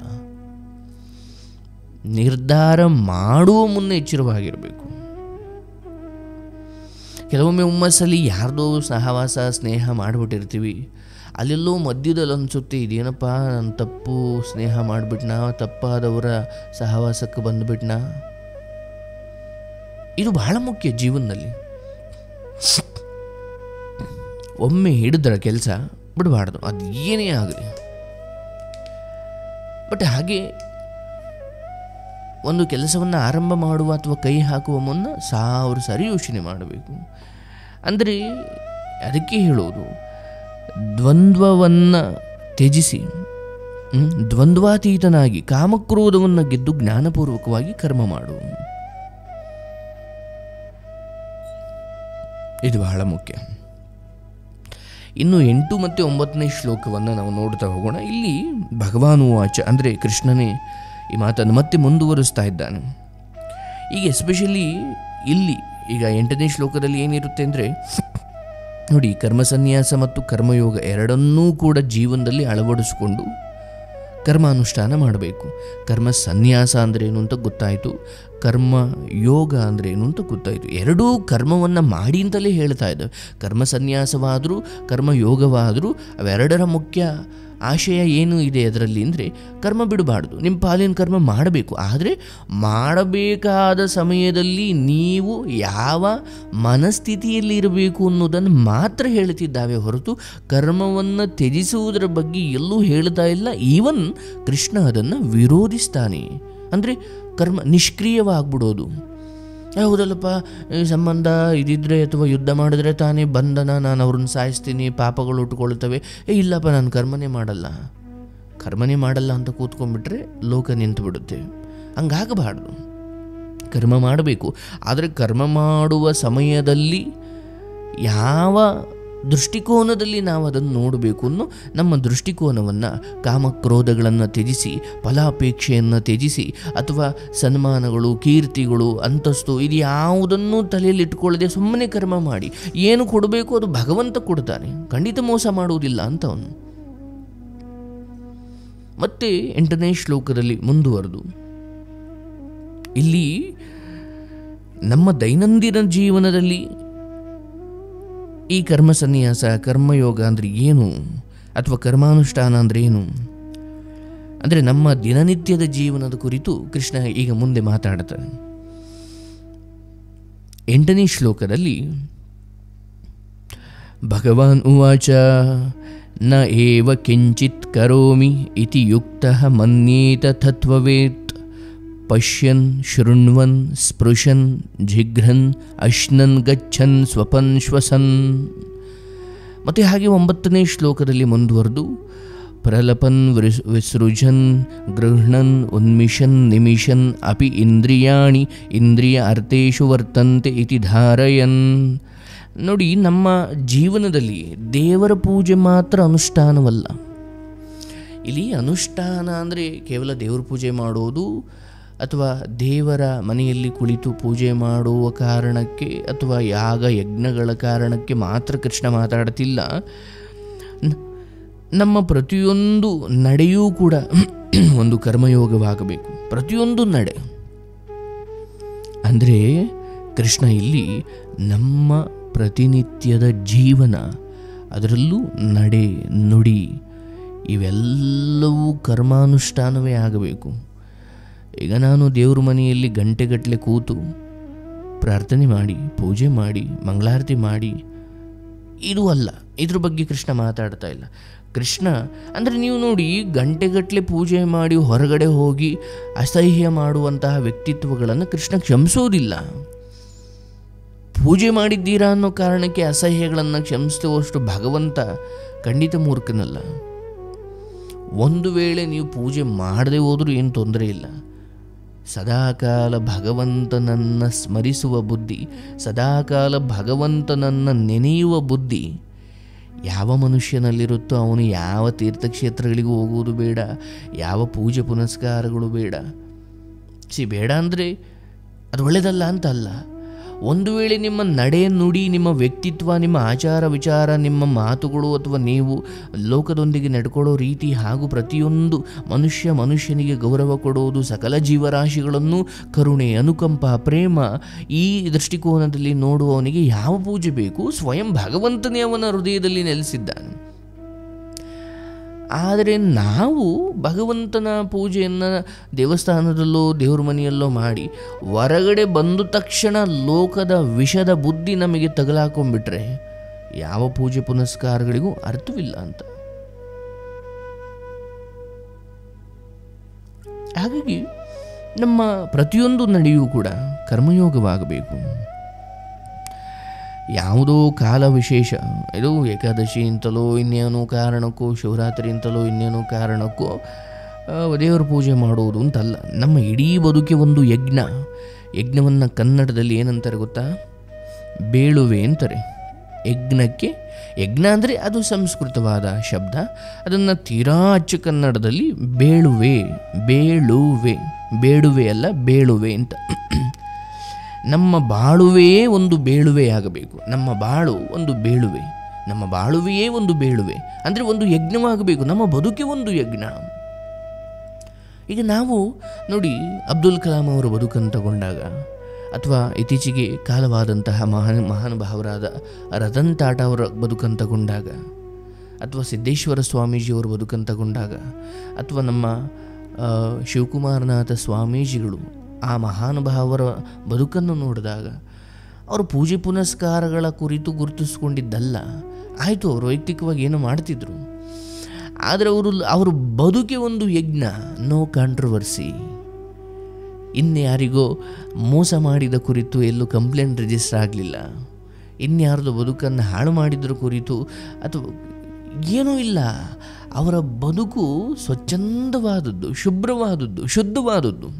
ನಿರ್ಧಾರ ಮಾಡುವ ಮುನ್ನ ಎಚ್ಚರವಾಗಿರಬೇಕು ಕೆಲವೊಮ್ಮೆ ಹುಮ್ಮಸ್ಸಲ್ಲಿ ಯಾರ್ದೋ ಸಹವಾಸ ಸ್ನೇಹ ಮಾಡಿಬಿಟ್ಟಿರ್ತೀವಿ ಅಲ್ಲೆಲ್ಲೋ ಮಧ್ಯದಲ್ಲಿ ಅನಿಸುತ್ತೆ ಇದೇನಪ್ಪ ನಾನು ತಪ್ಪು ಸ್ನೇಹ ಮಾಡಿಬಿಟ್ನಾ ತಪ್ಪಾದವರ ಸಹವಾಸಕ್ಕೆ ಬಂದುಬಿಟ್ನಾ ಇದು ಬಹಳ ಮುಖ್ಯ ಜೀವನದಲ್ಲಿ ಒಮ್ಮೆ ಹಿಡಿದ್ರ ಕೆಲಸ ಬಿಡಬಾರ್ದು ಅದು ಏನೇ ಆಗಲಿ ಬಟ್ ಹಾಗೆ ಒಂದು ಕೆಲಸವನ್ನು ಆರಂಭ ಮಾಡುವ ಅಥವಾ ಕೈ ಹಾಕುವ ಮುನ್ನ ಸಾವಿರ ಸಾರಿ ಯೋಚನೆ ಮಾಡಬೇಕು ಅಂದರೆ ಅದಕ್ಕೆ ಹೇಳೋದು ದ್ವಂದ್ವವನ್ನು ತ್ಯಜಿಸಿ ಹ್ಮ್, ದ್ವಂದ್ವಾತೀತನಾಗಿ ಕಾಮಕ್ರೋಧವನ್ನು ಗೆದ್ದು ಜ್ಞಾನಪೂರ್ವಕವಾಗಿ ಕರ್ಮ ಮಾಡು ಇದು ಬಹಳ ಮುಖ್ಯ ಇನ್ನು ಎಂಟು ಮತ್ತು ಒಂಬತ್ತನೇ ಶ್ಲೋಕವನ್ನು ನಾವು ನೋಡ್ತಾ ಹೋಗೋಣ ಇಲ್ಲಿ ಭಗವಾನು ವಾಚ ಅಂದರೆ ಕೃಷ್ಣನೇ ಈ ಮಾತನ್ನು ಮತ್ತೆ ಮುಂದುವರಿಸ್ತಾ ಇದ್ದಾನೆ ಈಗ ಎಸ್ಪೆಷಲಿ ಇಲ್ಲಿ ಈಗ ಎಂಟನೇ ಶ್ಲೋಕದಲ್ಲಿ ಏನಿರುತ್ತೆ ಅಂದರೆ ನೋಡಿ ಕರ್ಮ ಸನ್ಯಾಸ ಮತ್ತು ಕರ್ಮಯೋಗ ಎರಡನ್ನೂ ಕೂಡ ಜೀವನದಲ್ಲಿ ಅಳವಡಿಸಿಕೊಂಡು ಕರ್ಮಾನುಷ್ಠಾನ ಮಾಡಬೇಕು ಕರ್ಮ ಸನ್ಯಾಸ ಅಂದರೆ ಏನು ಅಂತ ಗೊತ್ತಾಯಿತು ಕರ್ಮ ಯೋಗ ಅಂದರೆ ಏನು ಅಂತ ಗೊತ್ತಾಯಿತು ಎರಡೂ ಕರ್ಮವನ್ನು ಮಾಡಿ ಅಂತಲೇ ಹೇಳ್ತಾ ಇದ್ದಾವೆ ಕರ್ಮ ಸನ್ಯಾಸವಾದರೂ ಕರ್ಮ ಯೋಗವಾದರೂ ಅವೆರಡರ ಮುಖ್ಯ ಆಶಯ ಏನು ಇದೆ ಅದರಲ್ಲಿ ಅಂದರೆ ಕರ್ಮ ಬಿಡಬಾರ್ದು ನಿಮ್ಮ ಪಾಲಿನ ಕರ್ಮ ಮಾಡಬೇಕು ಆದರೆ ಮಾಡಬೇಕಾದ ಸಮಯದಲ್ಲಿ ನೀವು ಯಾವ ಮನಸ್ಥಿತಿಯಲ್ಲಿ ಇರಬೇಕು ಅನ್ನೋದನ್ನು ಮಾತ್ರ ಹೇಳ್ತಿದ್ದಾವೆ ಹೊರತು ಕರ್ಮವನ್ನು ತ್ಯಜಿಸುವುದರ ಬಗ್ಗೆ ಎಲ್ಲೂ ಹೇಳ್ತಾ ಇಲ್ಲ ಈವನ್ ಕೃಷ್ಣ ಅದನ್ನು ವಿರೋಧಿಸ್ತಾನೆ ಅಂದರೆ ಕರ್ಮ ನಿಷ್ಕ್ರಿಯವಾಗ್ಬಿಡೋದು ಹೌದಲ್ಲಪ್ಪ ಈ ಸಂಬಂಧ ಇದಿದ್ರೆ ಅಥವಾ ಯುದ್ಧ ಮಾಡಿದ್ರೆ ತಾನೇ ಬಂಧನ ನಾನು ಅವ್ರನ್ನ ಸಾಯಿಸ್ತೀನಿ ಪಾಪಗಳು ಉಟ್ಕೊಳ್ತವೆ ಏ ಇಲ್ಲಪ್ಪ ನಾನು ಕರ್ಮನೇ ಮಾಡಲ್ಲ ಕರ್ಮನೇ ಮಾಡಲ್ಲ ಅಂತ ಕೂತ್ಕೊಂಡ್ಬಿಟ್ರೆ ಲೋಕ ನಿಂತು ಬಿಡುತ್ತೆ ಹಂಗಾಗಬಾರ್ದು ಕರ್ಮ ಮಾಡಬೇಕು ಆದರೆ ಕರ್ಮ ಮಾಡುವ ಸಮಯದಲ್ಲಿ ಯಾವ ದೃಷ್ಟಿಕೋನದಲ್ಲಿ ನಾವು ಅದನ್ನು ನೋಡಬೇಕು ಅನ್ನೋ ನಮ್ಮ ದೃಷ್ಟಿಕೋನವನ್ನು ಕಾಮಕ್ರೋಧಗಳನ್ನು ತ್ಯಜಿಸಿ ಫಲಾಪೇಕ್ಷೆಯನ್ನು ತ್ಯಜಿಸಿ ಅಥವಾ ಸನ್ಮಾನಗಳು ಕೀರ್ತಿಗಳು ಅಂತಸ್ತು ಇದು ಯಾವುದನ್ನು ತಲೆಯಲ್ಲಿ ಇಟ್ಕೊಳ್ಳದೆ ಸುಮ್ಮನೆ ಕರ್ಮ ಮಾಡಿ ಏನು ಕೊಡಬೇಕು ಅದು ಭಗವಂತ ಕೊಡ್ತಾನೆ ಖಂಡಿತ ಮೋಸ ಮಾಡುವುದಿಲ್ಲ ಅಂತವನು ಮತ್ತೆ ಎಂಟನೇ ಶ್ಲೋಕದಲ್ಲಿ ಮುಂದುವರೆದು ಇಲ್ಲಿ ನಮ್ಮ ದೈನಂದಿನ ಜೀವನದಲ್ಲಿ ಈ ಕರ್ಮ ಸನ್ಯಾಸ ಕರ್ಮಯೋಗ ಅಂದರೆ ಏನು ಅಥವಾ ಕರ್ಮಾನುಷ್ಠಾನ ಅಂದರೆ ಏನು ಅಂದರೆ ನಮ್ಮ ದಿನನಿತ್ಯದ ಜೀವನದ ಕುರಿತು ಕೃಷ್ಣ ಈಗ ಮುಂದೆ ಮಾತಾಡ್ತಾನೆ ಎಂಟನೇ ಶ್ಲೋಕದಲ್ಲಿ ಭಗವಾನ್ ಉವಾಚ ನ ಏವ ಕಿಂಚಿತ್ ಕರೋಮಿ ಇತಿ ಯುಕ್ತಃ ಮನ್ಯೇತ ತತ್ವವೇತ್ ಪಶ್ಯನ್ ಶೃಣ್ವನ್ ಸ್ಪೃಶನ್ ಜಿಘ್ರನ್ ಅಶ್ನನ್ ಗಚ್ಚನ್ ಸ್ವಪನ್ ಶ್ವಸನ್ ಮತ್ತು ಹಾಗೆ ಒಂಬತ್ತನೇ ಶ್ಲೋಕದಲ್ಲಿ ಮುಂದುವರೆದು ಪ್ರಲಪನ್ ವಿಸ್ ವಿಸೃಜನ್ ಗೃಹ್ಣನ್ ಉನ್ಮಿಷನ್ ನಿಮಿಷನ್ ಅಪಿ ಇಂದ್ರಿಯಾಣಿ ಇಂದ್ರಿಯ ಅರ್ಥೇಶು ವರ್ತಂತೆ ಇತಿ ಧಾರಯನ್ ನೋಡಿ ನಮ್ಮ ಜೀವನದಲ್ಲಿ ದೇವರ ಪೂಜೆ ಮಾತ್ರ ಅನುಷ್ಠಾನವಲ್ಲ ಇಲ್ಲಿ ಅನುಷ್ಠಾನ ಅಂದರೆ ಕೇವಲ ದೇವರ ಪೂಜೆ ಮಾಡೋದು ಅಥವಾ ದೇವರ ಮನೆಯಲ್ಲಿ ಕುಳಿತು ಪೂಜೆ ಮಾಡುವ ಕಾರಣಕ್ಕೆ ಅಥವಾ ಯಾಗ ಯಜ್ಞಗಳ ಕಾರಣಕ್ಕೆ ಮಾತ್ರ ಕೃಷ್ಣ ಮಾತಾಡ್ತಿಲ್ಲ ನ- ನಮ್ಮ ಪ್ರತಿಯೊಂದು ನಡೆಯೂ ಕೂಡ ಒಂದು ಕರ್ಮಯೋಗವಾಗಬೇಕು ಪ್ರತಿಯೊಂದು ನಡೆ ಅಂದರೆ ಕೃಷ್ಣ ಇಲ್ಲಿ ನಮ್ಮ ಪ್ರತಿನಿತ್ಯದ ಜೀವನ ಅದರಲ್ಲೂ ನಡೆ ನುಡಿ ಇವೆಲ್ಲವೂ ಕರ್ಮಾನುಷ್ಠಾನವೇ ಆಗಬೇಕು ಈಗ ನಾನು ದೇವ್ರ ಮನೆಯಲ್ಲಿ ಗಂಟೆಗಟ್ಟಲೆ ಕೂತು ಪ್ರಾರ್ಥನೆ ಮಾಡಿ ಪೂಜೆ ಮಾಡಿ ಮಂಗಳಾರತಿ ಮಾಡಿ ಇದು ಅಲ್ಲ ಇದ್ರ ಬಗ್ಗೆ ಕೃಷ್ಣ ಮಾತಾಡ್ತಾ ಇಲ್ಲ ಕೃಷ್ಣ ಅಂದರೆ ನೀವು ನೋಡಿ ಗಂಟೆಗಟ್ಟಲೆ ಪೂಜೆ ಮಾಡಿ ಹೊರಗಡೆ ಹೋಗಿ ಅಸಹ್ಯ ಮಾಡುವಂತಹ ವ್ಯಕ್ತಿತ್ವಗಳನ್ನು ಕೃಷ್ಣ ಕ್ಷಮಿಸೋದಿಲ್ಲ ಪೂಜೆ ಮಾಡಿದ್ದೀರಾ ಅನ್ನೋ ಕಾರಣಕ್ಕೆ ಅಸಹ್ಯಗಳನ್ನು ಕ್ಷಮಿಸುವಷ್ಟು ಭಗವಂತ ಖಂಡಿತ ಮೂರ್ಖನಲ್ಲ ಒಂದು ವೇಳೆ ನೀವು ಪೂಜೆ ಮಾಡದೆ ಹೋದರೂ ಏನು ತೊಂದರೆ ಇಲ್ಲ ಸದಾಕಾಲ ಭಗವಂತನನ್ನು ಸ್ಮರಿಸುವ ಬುದ್ಧಿ ಸದಾಕಾಲ ಭಗವಂತನನ್ನು ನೆನೆಯುವ ಬುದ್ಧಿ ಯಾವ ಮನುಷ್ಯನಲ್ಲಿರುತ್ತೋ ಅವನು ಯಾವ ತೀರ್ಥಕ್ಷೇತ್ರಗಳಿಗೂ ಹೋಗುವುದು ಬೇಡ ಯಾವ ಪೂಜೆ ಪುನಸ್ಕಾರಗಳು ಬೇಡ ಸಿ ಬೇಡ ಅಂದರೆ ಅದು ಒಳ್ಳೆಯದಲ್ಲ ಅಂತ ಅಲ್ಲ ಒಂದು ವೇಳೆ ನಿಮ್ಮ ನಡೆ ನುಡಿ ನಿಮ್ಮ ವ್ಯಕ್ತಿತ್ವ ನಿಮ್ಮ ಆಚಾರ ವಿಚಾರ ನಿಮ್ಮ ಮಾತುಗಳು ಅಥವಾ ನೀವು ಲೋಕದೊಂದಿಗೆ ನಡ್ಕೊಳ್ಳೋ ರೀತಿ ಹಾಗೂ ಪ್ರತಿಯೊಂದು ಮನುಷ್ಯ ಮನುಷ್ಯನಿಗೆ ಗೌರವ ಕೊಡುವುದು ಸಕಲ ಜೀವರಾಶಿಗಳನ್ನು ಕರುಣೆ ಅನುಕಂಪ ಪ್ರೇಮ ಈ ದೃಷ್ಟಿಕೋನದಲ್ಲಿ ನೋಡುವವನಿಗೆ ಯಾವ ಪೂಜೆ ಬೇಕು ಸ್ವಯಂ ಭಗವಂತನೇ ಅವನ ಹೃದಯದಲ್ಲಿ ನೆಲೆಸಿದ್ದಾನೆ ಆದರೆ ನಾವು ಭಗವಂತನ ಪೂಜೆಯನ್ನು ದೇವಸ್ಥಾನದಲ್ಲೋ ದೇವ್ರ ಮನೆಯಲ್ಲೋ ಮಾಡಿ ಹೊರಗಡೆ ಬಂದ ತಕ್ಷಣ ಲೋಕದ ವಿಷದ ಬುದ್ಧಿ ನಮಗೆ ತಗಲಾಕೊಂಡ್ಬಿಟ್ರೆ ಯಾವ ಪೂಜೆ ಪುನಸ್ಕಾರಗಳಿಗೂ ಅರ್ಥವಿಲ್ಲ ಅಂತ ಹಾಗಾಗಿ ನಮ್ಮ ಪ್ರತಿಯೊಂದು ನಡೆಯೂ ಕೂಡ ಕರ್ಮಯೋಗವಾಗಬೇಕು ಯಾವುದೋ ಕಾಲ ವಿಶೇಷ ಇದು ಏಕಾದಶಿ ಅಂತಲೋ ಇನ್ನೇನೋ ಕಾರಣಕ್ಕೋ ಶಿವರಾತ್ರಿ ಅಂತಲೋ ಇನ್ನೇನೋ ಕಾರಣಕ್ಕೋ ಆ, ದೇವರ ಪೂಜೆ ಮಾಡುವುದು ಅಂತಲ್ಲ ನಮ್ಮ ಇಡೀ ಬದುಕೆ ಒಂದು ಯಜ್ಞ ಯಜ್ಞವನ್ನು ಕನ್ನಡದಲ್ಲಿ ಏನಂತಾರೆ ಗೊತ್ತಾ ಬೇಳುವೆ ಅಂತಾರೆ ಯಜ್ಞಕ್ಕೆ ಯಜ್ಞ ಅಂದರೆ ಅದು ಸಂಸ್ಕೃತವಾದ ಶಬ್ದ ಅದನ್ನು ತೀರಾ ಅಚ್ಚು ಕನ್ನಡದಲ್ಲಿ ಬೇಳುವೆ ಬೇಳುವೆ ಬೇಡುವೆ ಅಲ್ಲ ಬೇಳುವೆ ಅಂತ ನಮ್ಮ ಬಾಳುವೆಯೇ ಒಂದು ಬೇಳುವೆಯಾಗಬೇಕು ನಮ್ಮ ಬಾಳು ಒಂದು ಬೇಳುವೆ ನಮ್ಮ ಬಾಳುವೆಯೇ ಒಂದು ಬೇಳುವೆ ಅಂದರೆ ಒಂದು ಯಜ್ಞವಾಗಬೇಕು ನಮ್ಮ ಬದುಕೆ ಒಂದು ಯಜ್ಞ ಈಗ ನಾವು ನೋಡಿ ಅಬ್ದುಲ್ ಕಲಾಂ ಅವರ ಬದುಕನ್ನು ತಗೊಂಡಾಗ ಅಥವಾ ಇತ್ತೀಚೆಗೆ ಕಾಲವಾದಂತಹ ಮಹಾನ್ ಮಹಾನುಭಾವರಾದ ರತನ್ ಟಾಟಾ ಅವರ ಬದುಕನ್ನು ತಗೊಂಡಾಗ ಅಥವಾ ಸಿದ್ದೇಶ್ವರ ಸ್ವಾಮೀಜಿಯವರ ಬದುಕನ್ನು ತಗೊಂಡಾಗ ಅಥವಾ ನಮ್ಮ ಆ, ಶಿವಕುಮಾರನಾಥ ಸ್ವಾಮೀಜಿಗಳು ಆ ಮಹಾನುಭಾವರ ಬದುಕನ್ನು ನೋಡಿದಾಗ ಅವರು ಪೂಜೆ ಪುನಸ್ಕಾರಗಳ ಕುರಿತು ಗುರುತಿಸ್ಕೊಂಡಿದ್ದಲ್ಲ ಆಯಿತು ಅವರು ವೈಯಕ್ತಿಕವಾಗಿ ಏನೋ ಮಾಡ್ತಿದ್ರು ಆದರೆ ಅವರು ಅವ್ರ ಬದುಕೆ ಒಂದು ಯಜ್ಞ ನೋ ಕಾಂಟ್ರವರ್ಸಿ ಇನ್ಯಾರಿಗೋ ಮೋಸ ಮಾಡಿದ ಕುರಿತು ಎಲ್ಲೂ ಕಂಪ್ಲೇಂಟ್ ರಿಜಿಸ್ಟರ್ ಆಗಲಿಲ್ಲ ಇನ್ಯಾರ್ದು ಬದುಕನ್ನು ಹಾಳು ಮಾಡಿದ್ರ ಕುರಿತು ಅಥವಾ ಏನೂ ಇಲ್ಲ ಅವರ ಬದುಕು ಸ್ವಚ್ಛಂದವಾದದ್ದು ಶುಭ್ರವಾದದ್ದು ಶುದ್ಧವಾದದ್ದು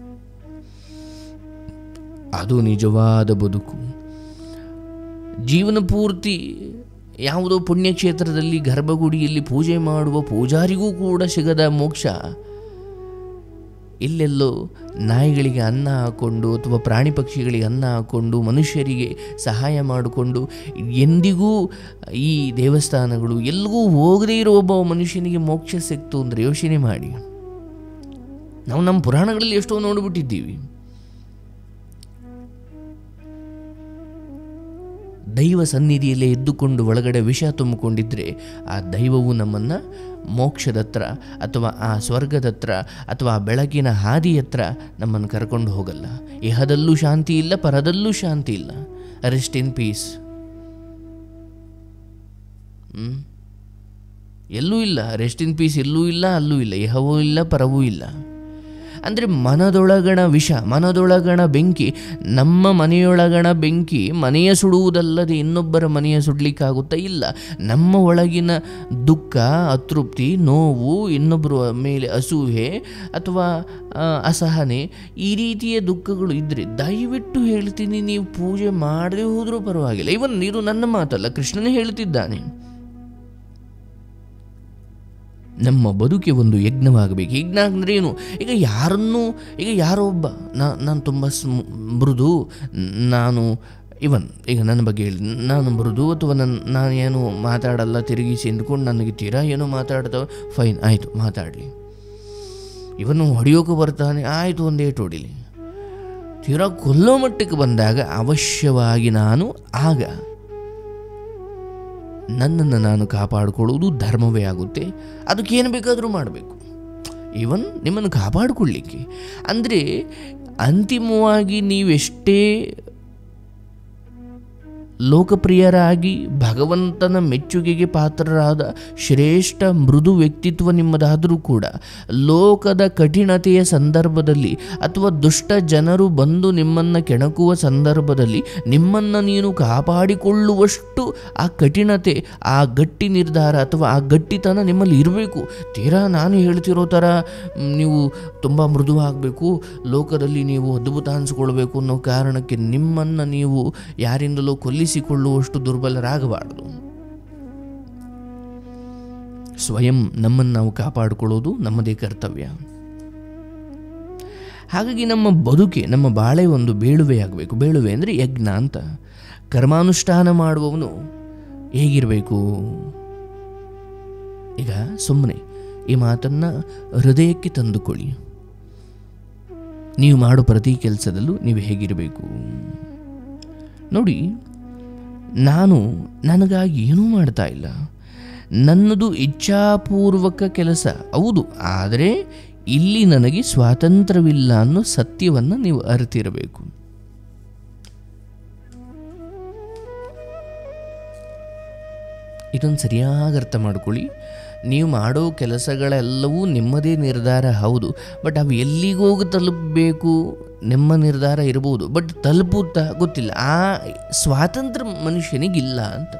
ಅದು ನಿಜವಾದ ಬದುಕು ಜೀವನ ಪೂರ್ತಿ ಯಾವುದೋ ಪುಣ್ಯಕ್ಷೇತ್ರದಲ್ಲಿ ಗರ್ಭಗುಡಿಯಲ್ಲಿ ಪೂಜೆ ಮಾಡುವ ಪೂಜಾರಿಗೂ ಕೂಡ ಸಿಗದ ಮೋಕ್ಷ ಇಲ್ಲೆಲ್ಲೋ ನಾಯಿಗಳಿಗೆ ಅನ್ನ ಹಾಕ್ಕೊಂಡು ಅಥವಾ ಪ್ರಾಣಿ ಪಕ್ಷಿಗಳಿಗೆ ಅನ್ನ ಹಾಕ್ಕೊಂಡು ಮನುಷ್ಯರಿಗೆ ಸಹಾಯ ಮಾಡಿಕೊಂಡು ಎಂದಿಗೂ ಈ ದೇವಸ್ಥಾನಗಳು ಎಲ್ಲಿಗೂ ಹೋಗದೇ ಇರೋ ಒಬ್ಬ ಮನುಷ್ಯನಿಗೆ ಮೋಕ್ಷ ಸಿಕ್ತು ಅಂದರೆ ಯೋಚನೆ ಮಾಡಿ ನಾವು ನಮ್ಮ ಪುರಾಣಗಳಲ್ಲಿ ಎಷ್ಟೋ ನೋಡಿಬಿಟ್ಟಿದ್ದೀವಿ ದೈವ ಸನ್ನಿಧಿಯಲ್ಲೇ ಎದ್ದುಕೊಂಡು ಒಳಗಡೆ ವಿಷ ತುಂಬಿಕೊಂಡಿದ್ರೆ ಆ ದೈವವು ನಮ್ಮನ್ನು ಮೋಕ್ಷದತ್ರ ಅಥವಾ ಆ ಸ್ವರ್ಗದತ್ರ ಅಥವಾ ಆ ಬೆಳಕಿನ ಹಾದಿ ಹತ್ರ ನಮ್ಮನ್ನು ಕರ್ಕೊಂಡು ಹೋಗಲ್ಲ ಇಹದಲ್ಲೂ ಶಾಂತಿ ಇಲ್ಲ ಪರದಲ್ಲೂ ಶಾಂತಿ ಇಲ್ಲ ರೆಸ್ಟ್ ಇನ್ ಪೀಸ್ ಎಲ್ಲೂ ಇಲ್ಲ ರೆಸ್ಟ್ ಇನ್ ಪೀಸ್ ಎಲ್ಲೂ ಇಲ್ಲ ಅಲ್ಲೂ ಇಲ್ಲ ಇಹವೂ ಇಲ್ಲ ಪರವೂ ಇಲ್ಲ ಅಂದರೆ ಮನದೊಳಗಣ ವಿಷ ಮನದೊಳಗಣ ಬೆಂಕಿ ನಮ್ಮ ಮನೆಯೊಳಗಣ ಬೆಂಕಿ ಮನೆಯ ಸುಡುವುದಲ್ಲದೆ ಇನ್ನೊಬ್ಬರ ಮನೆಯ ಸುಡಲಿಕ್ಕಾಗುತ್ತಾ ಇಲ್ಲ ನಮ್ಮ ಒಳಗಿನ ದುಃಖ ಅತೃಪ್ತಿ ನೋವು ಇನ್ನೊಬ್ಬರ ಮೇಲೆ ಅಸೂಹೆ ಅಥವಾ ಆ, ಅಸಹನೆ ಈ ರೀತಿಯ ದುಃಖಗಳು ಇದ್ದರೆ ದಯವಿಟ್ಟು ಹೇಳ್ತೀನಿ ನೀವು ಪೂಜೆ ಮಾಡದೆ ಹೋದರೂ ಪರವಾಗಿಲ್ಲ ಇವನ್ ಇದು ನನ್ನ ಮಾತಲ್ಲ ಕೃಷ್ಣನೇ ಹೇಳ್ತಿದ್ದಾನೆ ನಮ್ಮ ಬದುಕೆ ಒಂದು ಯಜ್ಞವಾಗಬೇಕು ಯಜ್ಞ ಅಂದರೆ ಏನು ಈಗ ಯಾರನ್ನೂ ಈಗ ಯಾರೋ ಒಬ್ಬ ನಾನು ತುಂಬ ಸ್ಮ್- ಮೃದು ನಾನು ಇವನ್ ಈಗ ನನ್ನ ಬಗ್ಗೆ ಹೇಳಿ ನಾನು ಮೃದು ಅಥವಾ ನನ್ನ ನಾನು ಏನು ಮಾತಾಡಲ್ಲ ತಿರುಗಿಸಿ ಅಂದ್ಕೊಂಡು ನನಗೆ ತೀರಾ ಏನೋ ಮಾತಾಡ್ತಾವೆ ಫೈನ್ ಆಯಿತು ಮಾತಾಡಲಿ ಇವನು ಹೊಡೆಯೋಕೆ ಬರ್ತಾನೆ ಆಯಿತು ಒಂದು ಏಟು ಹೊಡಿಲಿ ತೀರಾ ಕೊಲ್ಲೋ ಮಟ್ಟಕ್ಕೆ ಬಂದಾಗ ಅವಶ್ಯವಾಗಿ ನಾನು ಆಗ ನನ್ನನ್ನು ನಾನು ಕಾಪಾಡಿಕೊಳ್ಳುವುದು ಧರ್ಮವೇ ಆಗುತ್ತೆ ಅದಕ್ಕೆ ಏನು ಬೇಕಾದರೂ ಮಾಡಬೇಕು ಈವನ್ ನಿಮ್ಮನ್ನು ಕಾಪಾಡಿಕೊಳ್ಳಿಕ್ಕೆ ಅಂದರೆ ಅಂತಿಮವಾಗಿ ನೀವೆಷ್ಟೇ ಲೋಕಪ್ರಿಯರಾಗಿ ಭಗವಂತನ ಮೆಚ್ಚುಗೆಗೆ ಪಾತ್ರರಾದ ಶ್ರೇಷ್ಠ ಮೃದು ವ್ಯಕ್ತಿತ್ವ ನಿಮ್ಮದಾದರೂ ಕೂಡ ಲೋಕದ ಕಠಿಣತೆಯ ಸಂದರ್ಭದಲ್ಲಿ ಅಥವಾ ದುಷ್ಟ ಜನರು ಬಂದು ನಿಮ್ಮನ್ನು ಕೆಣಕುವ ಸಂದರ್ಭದಲ್ಲಿ ನಿಮ್ಮನ್ನು ನೀನು ಕಾಪಾಡಿಕೊಳ್ಳುವಷ್ಟು ಆ ಕಠಿಣತೆ ಆ ಗಟ್ಟಿ ನಿರ್ಧಾರ ಅಥವಾ ಆ ಗಟ್ಟಿತನ ನಿಮ್ಮಲ್ಲಿ ಇರಬೇಕು ತೀರಾ ನಾನು ಹೇಳ್ತಿರೋ ಥರ ಮ್, ನೀವು ತುಂಬ ಮೃದುವಾಗಬೇಕು ಲೋಕದಲ್ಲಿ ನೀವು ಅದ್ಭುತ ಅನಿಸ್ಕೊಳ್ಬೇಕು ಅನ್ನೋ ಕಾರಣಕ್ಕೆ ನಿಮ್ಮನ್ನು ನೀವು ಯಾರಿಂದಲೋ ಕೊಲ್ಲಿಸಿಕೊಳ್ಳುವಷ್ಟು ದುರ್ಬಲರಾಗಬಾರದು ಸ್ವಯಂ ನಮ್ಮನ್ನು ನಾವು ಕಾಪಾಡಿಕೊಳ್ಳೋದು ನಮ್ಮದೇ ಕರ್ತವ್ಯ ಹಾಗಾಗಿ ನಮ್ಮ ಬದುಕೆ ನಮ್ಮ ಬಾಳೆ ಒಂದು ಬೇಳುವೆ ಆಗಬೇಕು ಬೇಳುವೆ ಅಂದರೆ ಯಜ್ಞ ಅಂತ ಕರ್ಮಾನುಷ್ಠಾನ ಮಾಡುವವನು ಹೇಗಿರಬೇಕು ಈಗ ಸುಮ್ಮನೆ ಈ ಮಾತನ್ನು ಹೃದಯಕ್ಕೆ ತಂದುಕೊಳ್ಳಿ ನೀವು ಮಾಡೋ ಪ್ರತಿ ಕೆಲಸದಲ್ಲೂ ನೀವು ಹೇಗಿರಬೇಕು ನೋಡಿ ನಾನು ನನಗಾಗಿ ಏನೂ ಮಾಡ್ತಾ ಇಲ್ಲ ನನ್ನದು ಇಚ್ಛಾಪೂರ್ವಕ ಕೆಲಸ ಹೌದು ಆದರೆ ಇಲ್ಲಿ ನನಗೆ ಸ್ವಾತಂತ್ರ್ಯವಿಲ್ಲ ಅನ್ನೋ ಸತ್ಯವನ್ನು ನೀವು ಅರಿತಿರಬೇಕು ಇದೊಂದು ಸರಿಯಾಗಿ ಅರ್ಥ ಮಾಡ್ಕೊಳ್ಳಿ ನೀವು ಮಾಡೋ ಕೆಲಸಗಳೆಲ್ಲವೂ ನಿಮ್ಮದೇ ನಿರ್ಧಾರ ಹೌದು ಬಟ್ ಅವು ಎಲ್ಲಿಗೋಗಿ ತಲುಪಬೇಕು ನಿಮ್ಮ ನಿರ್ಧಾರ ಇರ್ಬೋದು ಬಟ್ ತಲುಪುತ್ತಾ ಗೊತ್ತಿಲ್ಲ ಆ ಸ್ವಾತಂತ್ರ್ಯ ಮನುಷ್ಯನಿಗಿಲ್ಲ ಅಂತ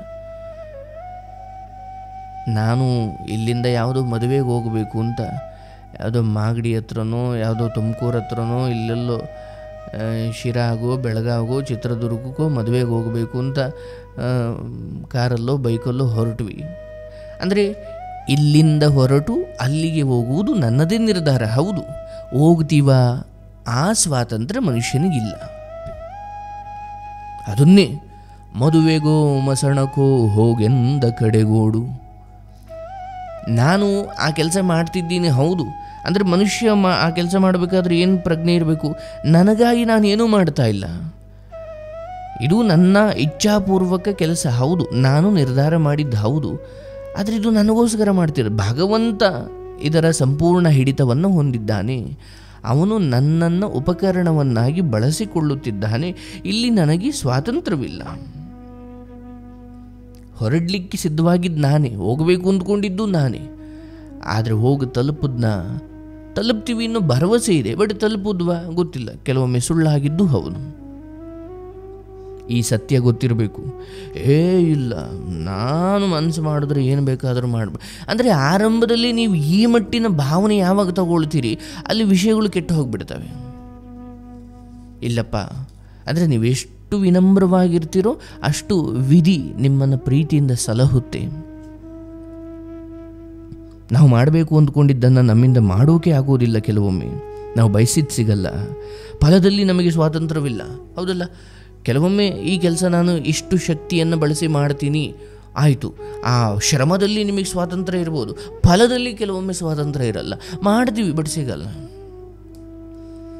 ನಾನು ಇಲ್ಲಿಂದ ಯಾವುದೋ ಮದುವೆಗೆ ಹೋಗಬೇಕು ಅಂತ ಯಾವುದೋ ಮಾಗಡಿ ಹತ್ರನೋ ಯಾವುದೋ ತುಮಕೂರು ಹತ್ರನೋ ಇಲ್ಲೆಲ್ಲೋ ಆ, ಶಿರಾಗೋ ಬೆಳಗಾಗೋ ಚಿತ್ರದುರ್ಗಕ್ಕೋ ಮದುವೆಗೆ ಹೋಗಬೇಕು ಅಂತ ಆ, ಕಾರಲ್ಲೋ ಬೈಕಲ್ಲೋ ಹೊರಟ್ವಿ ಅಂದರೆ ಇಲ್ಲಿಂದ ಹೊರಟು ಅಲ್ಲಿಗೆ ಹೋಗುವುದು ನನ್ನದೇ ನಿರ್ಧಾರ ಹೌದು ಹೋಗ್ತೀವ ಆ ಸ್ವಾತಂತ್ರ್ಯ ಮನುಷ್ಯನಿಗಿಲ್ಲ ಅದನ್ನೇ ಮದುವೆಗೋ ಮಸಣಕೋ ಹೋಗೆಂದ ಕಡೆಗೋಡು ನಾನು ಆ ಕೆಲಸ ಮಾಡ್ತಿದ್ದೀನಿ ಹೌದು ಅಂದರೆ ಮನುಷ್ಯ ಮಾ ಆ ಕೆಲಸ ಮಾಡಬೇಕಾದ್ರೆ ಏನು ಪ್ರಜ್ಞೆ ಇರಬೇಕು ನನಗಾಗಿ ನಾನು ಏನೂ ಮಾಡ್ತಾ ಇಲ್ಲ ಇದು ನನ್ನ ಇಚ್ಛಾಪೂರ್ವಕ ಕೆಲಸ ಹೌದು ನಾನು ನಿರ್ಧಾರ ಮಾಡಿದ್ದು ಹೌದು ಆದರೆ ಇದು ನನಗೋಸ್ಕರ ಮಾಡ್ತಿರೋ ಭಗವಂತ ಇದರ ಸಂಪೂರ್ಣ ಹಿಡಿತವನ್ನು ಹೊಂದಿದ್ದಾನೆ ಅವನು ನನ್ನನ್ನು ಉಪಕರಣವನ್ನಾಗಿ ಬಳಸಿಕೊಳ್ಳುತ್ತಿದ್ದಾನೆ ಇಲ್ಲಿ ನನಗೆ ಸ್ವಾತಂತ್ರ್ಯವಿಲ್ಲ ಹೊರಡ್ಲಿಕ್ಕೆ ಸಿದ್ಧವಾಗಿದ್ದು ನಾನೇ ಹೋಗಬೇಕು ಅಂದ್ಕೊಂಡಿದ್ದು ನಾನೇ ಆದರೆ ಹೋಗಿ ತಲುಪದ್ನ ತಲುಪ್ತೀವಿ ಇನ್ನೂ ಭರವಸೆ ಇದೆ ಬಟ್ ತಲುಪುದ್ವಾ ಗೊತ್ತಿಲ್ಲ ಕೆಲವೊಮ್ಮೆ ಸುಳ್ಳಾಗಿದ್ದು ಹೌದು ಈ ಸತ್ಯ ಗೊತ್ತಿರಬೇಕು ಏ ಇಲ್ಲ ನಾನು ಮನಸ್ಸು ಮಾಡಿದ್ರೆ ಏನು ಬೇಕಾದರೂ ಮಾಡಬೇಕು ಅಂದರೆ ಆರಂಭದಲ್ಲಿ ನೀವು ಈ ಮಟ್ಟಿನ ಭಾವನೆ ಯಾವಾಗ ತಗೊಳ್ತೀರಿ ಅಲ್ಲಿ ವಿಷಯಗಳು ಕೆಟ್ಟು ಹೋಗ್ಬಿಡ್ತವೆ ಇಲ್ಲಪ್ಪ ಅಂದರೆ ನೀವು ಎಷ್ಟು ವಿನಮ್ರವಾಗಿರ್ತೀರೋ ಅಷ್ಟು ವಿಧಿ ನಿಮ್ಮನ್ನು ಪ್ರೀತಿಯಿಂದ ಸಲಹುತ್ತೆ ನಾವು ಮಾಡಬೇಕು ಅಂದ್ಕೊಂಡಿದ್ದನ್ನು ನಮ್ಮಿಂದ ಮಾಡೋಕೆ ಆಗೋದಿಲ್ಲ ಕೆಲವೊಮ್ಮೆ ನಾವು ಬಯಸಿದ್ದು ಸಿಗಲ್ಲ ಫಲದಲ್ಲಿ ನಮಗೆ ಸ್ವಾತಂತ್ರ್ಯವಿಲ್ಲ ಹೌದಲ್ಲ ಕೆಲವೊಮ್ಮೆ ಈ ಕೆಲಸ ನಾನು ಇಷ್ಟು ಶಕ್ತಿಯನ್ನು ಬಳಸಿ ಮಾಡ್ತೀನಿ ಆಯಿತು ಆ ಶ್ರಮದಲ್ಲಿ ನಿಮಗೆ ಸ್ವಾತಂತ್ರ್ಯ ಇರ್ಬೋದು ಫಲದಲ್ಲಿ ಕೆಲವೊಮ್ಮೆ ಸ್ವಾತಂತ್ರ್ಯ ಇರಲ್ಲ ಮಾಡ್ತೀವಿ ಬಟ್ ಸಿಗಲ್ಲ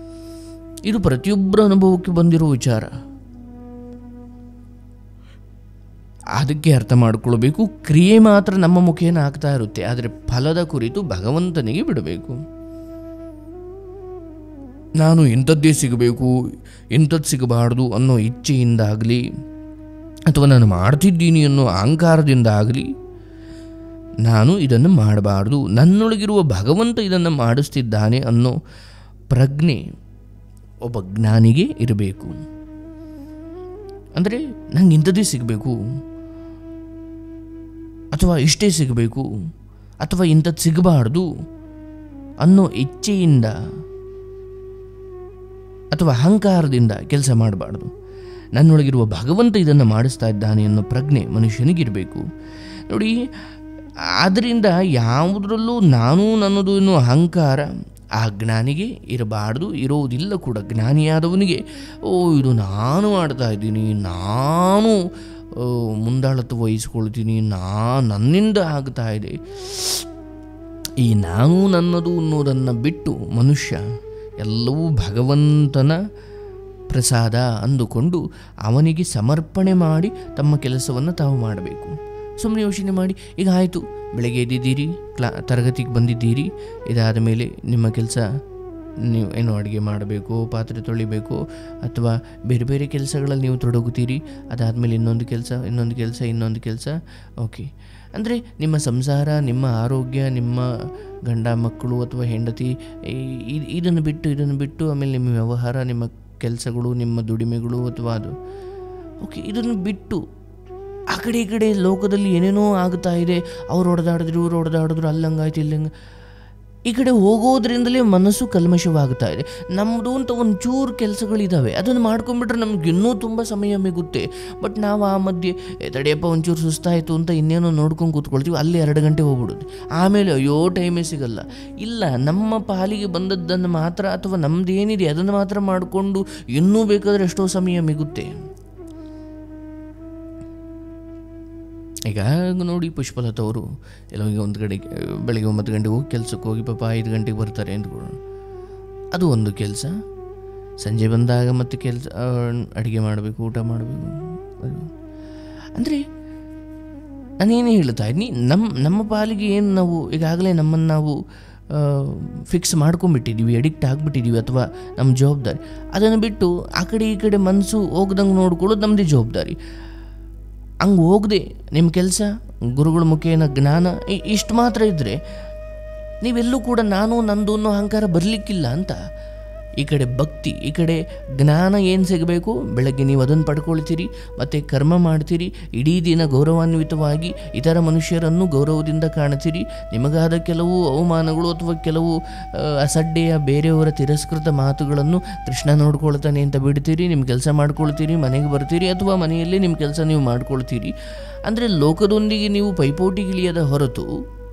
ಇದು ಪ್ರತಿಯೊಬ್ಬರ ಅನುಭವಕ್ಕೆ ಬಂದಿರೋ ವಿಚಾರ ಅದಕ್ಕೆ ಅರ್ಥ ಮಾಡಿಕೊಳ್ಬೇಕು ಕ್ರಿಯೆ ಮಾತ್ರ ನಮ್ಮ ಮುಖೇನ ಆಗ್ತಾ ಇರುತ್ತೆ ಆದರೆ ಫಲದ ಕುರಿತು ಭಗವಂತನಿಗೆ ಬಿಡಬೇಕು ನಾನು ಇಂಥದ್ದೇ ಸಿಗಬೇಕು ಇಂಥದ್ದು ಸಿಗಬಾರ್ದು ಅನ್ನೋ ಇಚ್ಛೆಯಿಂದಾಗಲಿ ಅಥವಾ ನಾನು ಮಾಡ್ತಿದ್ದೀನಿ ಅನ್ನೋ ಅಹಂಕಾರದಿಂದ ಆಗಲಿ ನಾನು ಇದನ್ನು ಮಾಡಬಾರ್ದು ನನ್ನೊಳಗಿರುವ ಭಗವಂತ ಇದನ್ನು ಮಾಡಿಸ್ತಿದ್ದಾನೆ ಅನ್ನೋ ಪ್ರಜ್ಞೆ ಒಬ್ಬ ಜ್ಞಾನಿಗೆ ಇರಬೇಕು ಅಂದರೆ ನಂಗೆ ಇಂಥದ್ದೇ ಸಿಗಬೇಕು ಅಥವಾ ಇಷ್ಟೇ ಸಿಗಬೇಕು ಅಥವಾ ಇಂಥದ್ದು ಸಿಗಬಾರ್ದು ಅನ್ನೋ ಇಚ್ಛೆಯಿಂದ ಅಥವಾ ಅಹಂಕಾರದಿಂದ ಕೆಲಸ ಮಾಡಬಾರ್ದು ನನ್ನೊಳಗಿರುವ ಭಗವಂತ ಇದನ್ನು ಮಾಡಿಸ್ತಾ ಇದ್ದಾನೆ ಅನ್ನೋ ಪ್ರಜ್ಞೆ ಮನುಷ್ಯನಿಗಿರಬೇಕು ನೋಡಿ ಆದ್ದರಿಂದ ಯಾವುದರಲ್ಲೂ ನಾನು ನನ್ನದು ಅನ್ನೋ ಅಹಂಕಾರ ಆ ಜ್ಞಾನಿಗೆ ಇರಬಾರ್ದು ಇರೋದಿಲ್ಲ ಕೂಡ ಜ್ಞಾನಿಯಾದವನಿಗೆ ಓ ಇದು ನಾನು ಮಾಡ್ತಾ ಇದ್ದೀನಿ ನಾನು ಆ, ಮುಂದಾಳತ್ವ ವಹಿಸ್ಕೊಳ್ತೀನಿ ನಾ ನನ್ನಿಂದ ಆಗ್ತಾ ಇದೆ ಈ ನಾನು ನನ್ನದು ಅನ್ನೋದನ್ನು ಬಿಟ್ಟು ಮನುಷ್ಯ ಎಲ್ಲವೂ ಭಗವಂತನ ಪ್ರಸಾದ ಅಂದುಕೊಂಡು ಅವನಿಗೆ ಸಮರ್ಪಣೆ ಮಾಡಿ ತಮ್ಮ ಕೆಲಸವನ್ನು ತಾವು ಮಾಡಬೇಕು ಸುಮ್ಮನೆ ಯೋಚನೆ ಮಾಡಿ ಈಗ ಆಯಿತು ಬೆಳಗ್ಗೆ ಎದ್ದಿದ್ದೀರಿ ಕ್ಲಾ ತರಗತಿಗೆ ಬಂದಿದ್ದೀರಿ ಇದಾದ ಮೇಲೆ ನಿಮ್ಮ ಕೆಲಸ ನೀವು ಏನು ಅಡುಗೆ ಮಾಡಬೇಕು ಪಾತ್ರೆ ತೊಳಿಬೇಕು ಅಥವಾ ಬೇರೆ ಬೇರೆ ಕೆಲಸಗಳಲ್ಲಿ ನೀವು ತೊಡಗುತ್ತೀರಿ ಅದಾದಮೇಲೆ ಇನ್ನೊಂದು ಕೆಲಸ ಇನ್ನೊಂದು ಕೆಲಸ ಇನ್ನೊಂದು ಕೆಲಸ ಓಕೆ ಅಂದರೆ ನಿಮ್ಮ ಸಂಸಾರ ನಿಮ್ಮ ಆರೋಗ್ಯ ನಿಮ್ಮ ಗಂಡ ಮಕ್ಕಳು ಅಥವಾ ಹೆಂಡತಿ ಈ- ಇದ್- ಇದನ್ನು ಬಿಟ್ಟು ಇದನ್ನು ಬಿಟ್ಟು ಆಮೇಲೆ ನಿಮ್ಮ ವ್ಯವಹಾರ ನಿಮ್ಮ ಕೆಲಸಗಳು ನಿಮ್ಮ ದುಡಿಮೆಗಳು ಅಥವಾ ಅದು ಓಕೆ ಇದನ್ನು ಬಿಟ್ಟು ಆ ಕಡೆ ಈ ಕಡೆ ಲೋಕದಲ್ಲಿ ಏನೇನೋ ಆಗ್ತಾ ಇದೆ ಅವ್ರು ಹೊಡೆದಾಡಿದ್ರು ಇವ್ರು ಹೊಡೆದಾಡಿದ್ರು ಅಲ್ಲಂಗಾಯ್ತು ಇಲ್ಲಂಗ ಈ ಕಡೆ ಹೋಗೋದ್ರಿಂದಲೇ ಮನಸ್ಸು ಕಲ್ಮಶವಾಗ್ತಾ ಇದೆ ನಮ್ಮದು ಅಂತ ಒಂಚೂರು ಕೆಲಸಗಳಿದ್ದಾವೆ ಅದನ್ನು ಮಾಡ್ಕೊಂಡ್ಬಿಟ್ರೆ ನಮ್ಗೆ ಇನ್ನೂ ತುಂಬ ಸಮಯ ಮಿಗುತ್ತೆ ಬಟ್ ನಾವು ಆ ಮಧ್ಯೆ "ಏ, ತಡಿಯಪ್ಪ ಒಂಚೂರು ಸುಸ್ತಾಯಿತು ಅಂತ ಇನ್ನೇನೋ ನೋಡ್ಕೊಂಡು ಕೂತ್ಕೊಳ್ತೀವಿ ಅಲ್ಲಿ ಎರಡು ಗಂಟೆ ಹೋಗ್ಬಿಡುತ್ತೆ ಆಮೇಲೆ ಅಯ್ಯೋ ಟೈಮೇ ಸಿಗಲ್ಲ ಇಲ್ಲ ನಮ್ಮ ಪಾಲಿಗೆ ಬಂದದ್ದನ್ನು ಮಾತ್ರ ಅಥವಾ ನಮ್ದೇನಿದೆ ಅದನ್ನು ಮಾತ್ರ ಮಾಡಿಕೊಂಡು ಇನ್ನೂ ಬೇಕಾದರೆ ಎಷ್ಟೋ ಸಮಯ ಮಿಗುತ್ತೆ ಈಗ ನೋಡಿ ಪುಷ್ಪಲತಾ ಅವರು ಎಲ್ಲೋ ಈಗ ಒಂದು ಕಡೆ ಬೆಳಗ್ಗೆ ಒಂಬತ್ತು ಗಂಟೆಗೆ ಹೋಗಿ ಕೆಲಸಕ್ಕೆ ಹೋಗಿ ಪಾಪ ಐದು ಗಂಟೆಗೆ ಬರ್ತಾರೆ ಅಂದ್ಕೊಳ್ಳೋಣ ಅದು ಒಂದು ಕೆಲಸ ಸಂಜೆ ಬಂದಾಗ ಮತ್ತೆ ಕೆಲಸ ಅಡುಗೆ ಮಾಡಬೇಕು ಊಟ ಮಾಡಬೇಕು ಅದು ಅಂದರೆ ನಾನೇನು ಹೇಳ್ತಾ ಇದ್ದೀನಿ ನಮ್ಮ ನಮ್ಮ ಪಾಲಿಗೆ ಏನು ನಾವು ಈಗಾಗಲೇ ನಮ್ಮನ್ನು ನಾವು ಫಿಕ್ಸ್ ಮಾಡ್ಕೊಂಬಿಟ್ಟಿದ್ದೀವಿ ಅಡಿಕ್ಟ್ ಆಗಿಬಿಟ್ಟಿದ್ದೀವಿ ಅಥವಾ ನಮ್ಮ ಜವಾಬ್ದಾರಿ ಅದನ್ನು ಬಿಟ್ಟು ಆ ಕಡೆ ಈ ಕಡೆ ಮನಸ್ಸು ಹೋಗ್ದಂಗೆ ನೋಡ್ಕೊಳ್ಳೋದು ನಮ್ಮದೇ ಜವಾಬ್ದಾರಿ ಹಂಗೆ ಹೋಗದೆ ನಿಮ್ಮ ಕೆಲಸ ಗುರುಗಳ ಮುಖೇನ ಜ್ಞಾನ ಇ- ಇಷ್ಟು ಮಾತ್ರ ಇದ್ದರೆ ನೀವೆಲ್ಲೂ ಕೂಡ ನಾನು ನಂದು ಅನ್ನೋ ಅಹಂಕಾರ ಬರಲಿಕ್ಕಿಲ್ಲ ಅಂತ ಈ ಕಡೆ ಭಕ್ತಿ ಈ ಕಡೆ ಜ್ಞಾನ ಏನು ಸಿಗಬೇಕು ಬೆಳಗ್ಗೆ ನೀವು ಅದನ್ನು ಪಡ್ಕೊಳ್ತೀರಿ ಮತ್ತು ಕರ್ಮ ಮಾಡ್ತೀರಿ ಇಡೀ ದಿನ ಗೌರವಾನ್ವಿತವಾಗಿ ಇತರ ಮನುಷ್ಯರನ್ನು ಗೌರವದಿಂದ ಕಾಣ್ತೀರಿ ನಿಮಗಾದ ಕೆಲವು ಅವಮಾನಗಳು ಅಥವಾ ಕೆಲವು ಆ, ಅಸಡ್ಡೆಯ ಬೇರೆಯವರ ತಿರಸ್ಕೃತ ಮಾತುಗಳನ್ನು ಕೃಷ್ಣ ನೋಡ್ಕೊಳ್ತಾನೆ ಅಂತ ಬಿಡ್ತೀರಿ ನಿಮ್ಮ ಕೆಲಸ ಮಾಡ್ಕೊಳ್ತೀರಿ ಮನೆಗೆ ಬರ್ತೀರಿ ಅಥವಾ ಮನೆಯಲ್ಲೇ ನಿಮ್ಮ ಕೆಲಸ ನೀವು ಮಾಡ್ಕೊಳ್ತೀರಿ ಅಂದರೆ ಲೋಕದೊಂದಿಗೆ ನೀವು ಪೈಪೋಟಿಗಿಳಿಯದ ಹೊರತು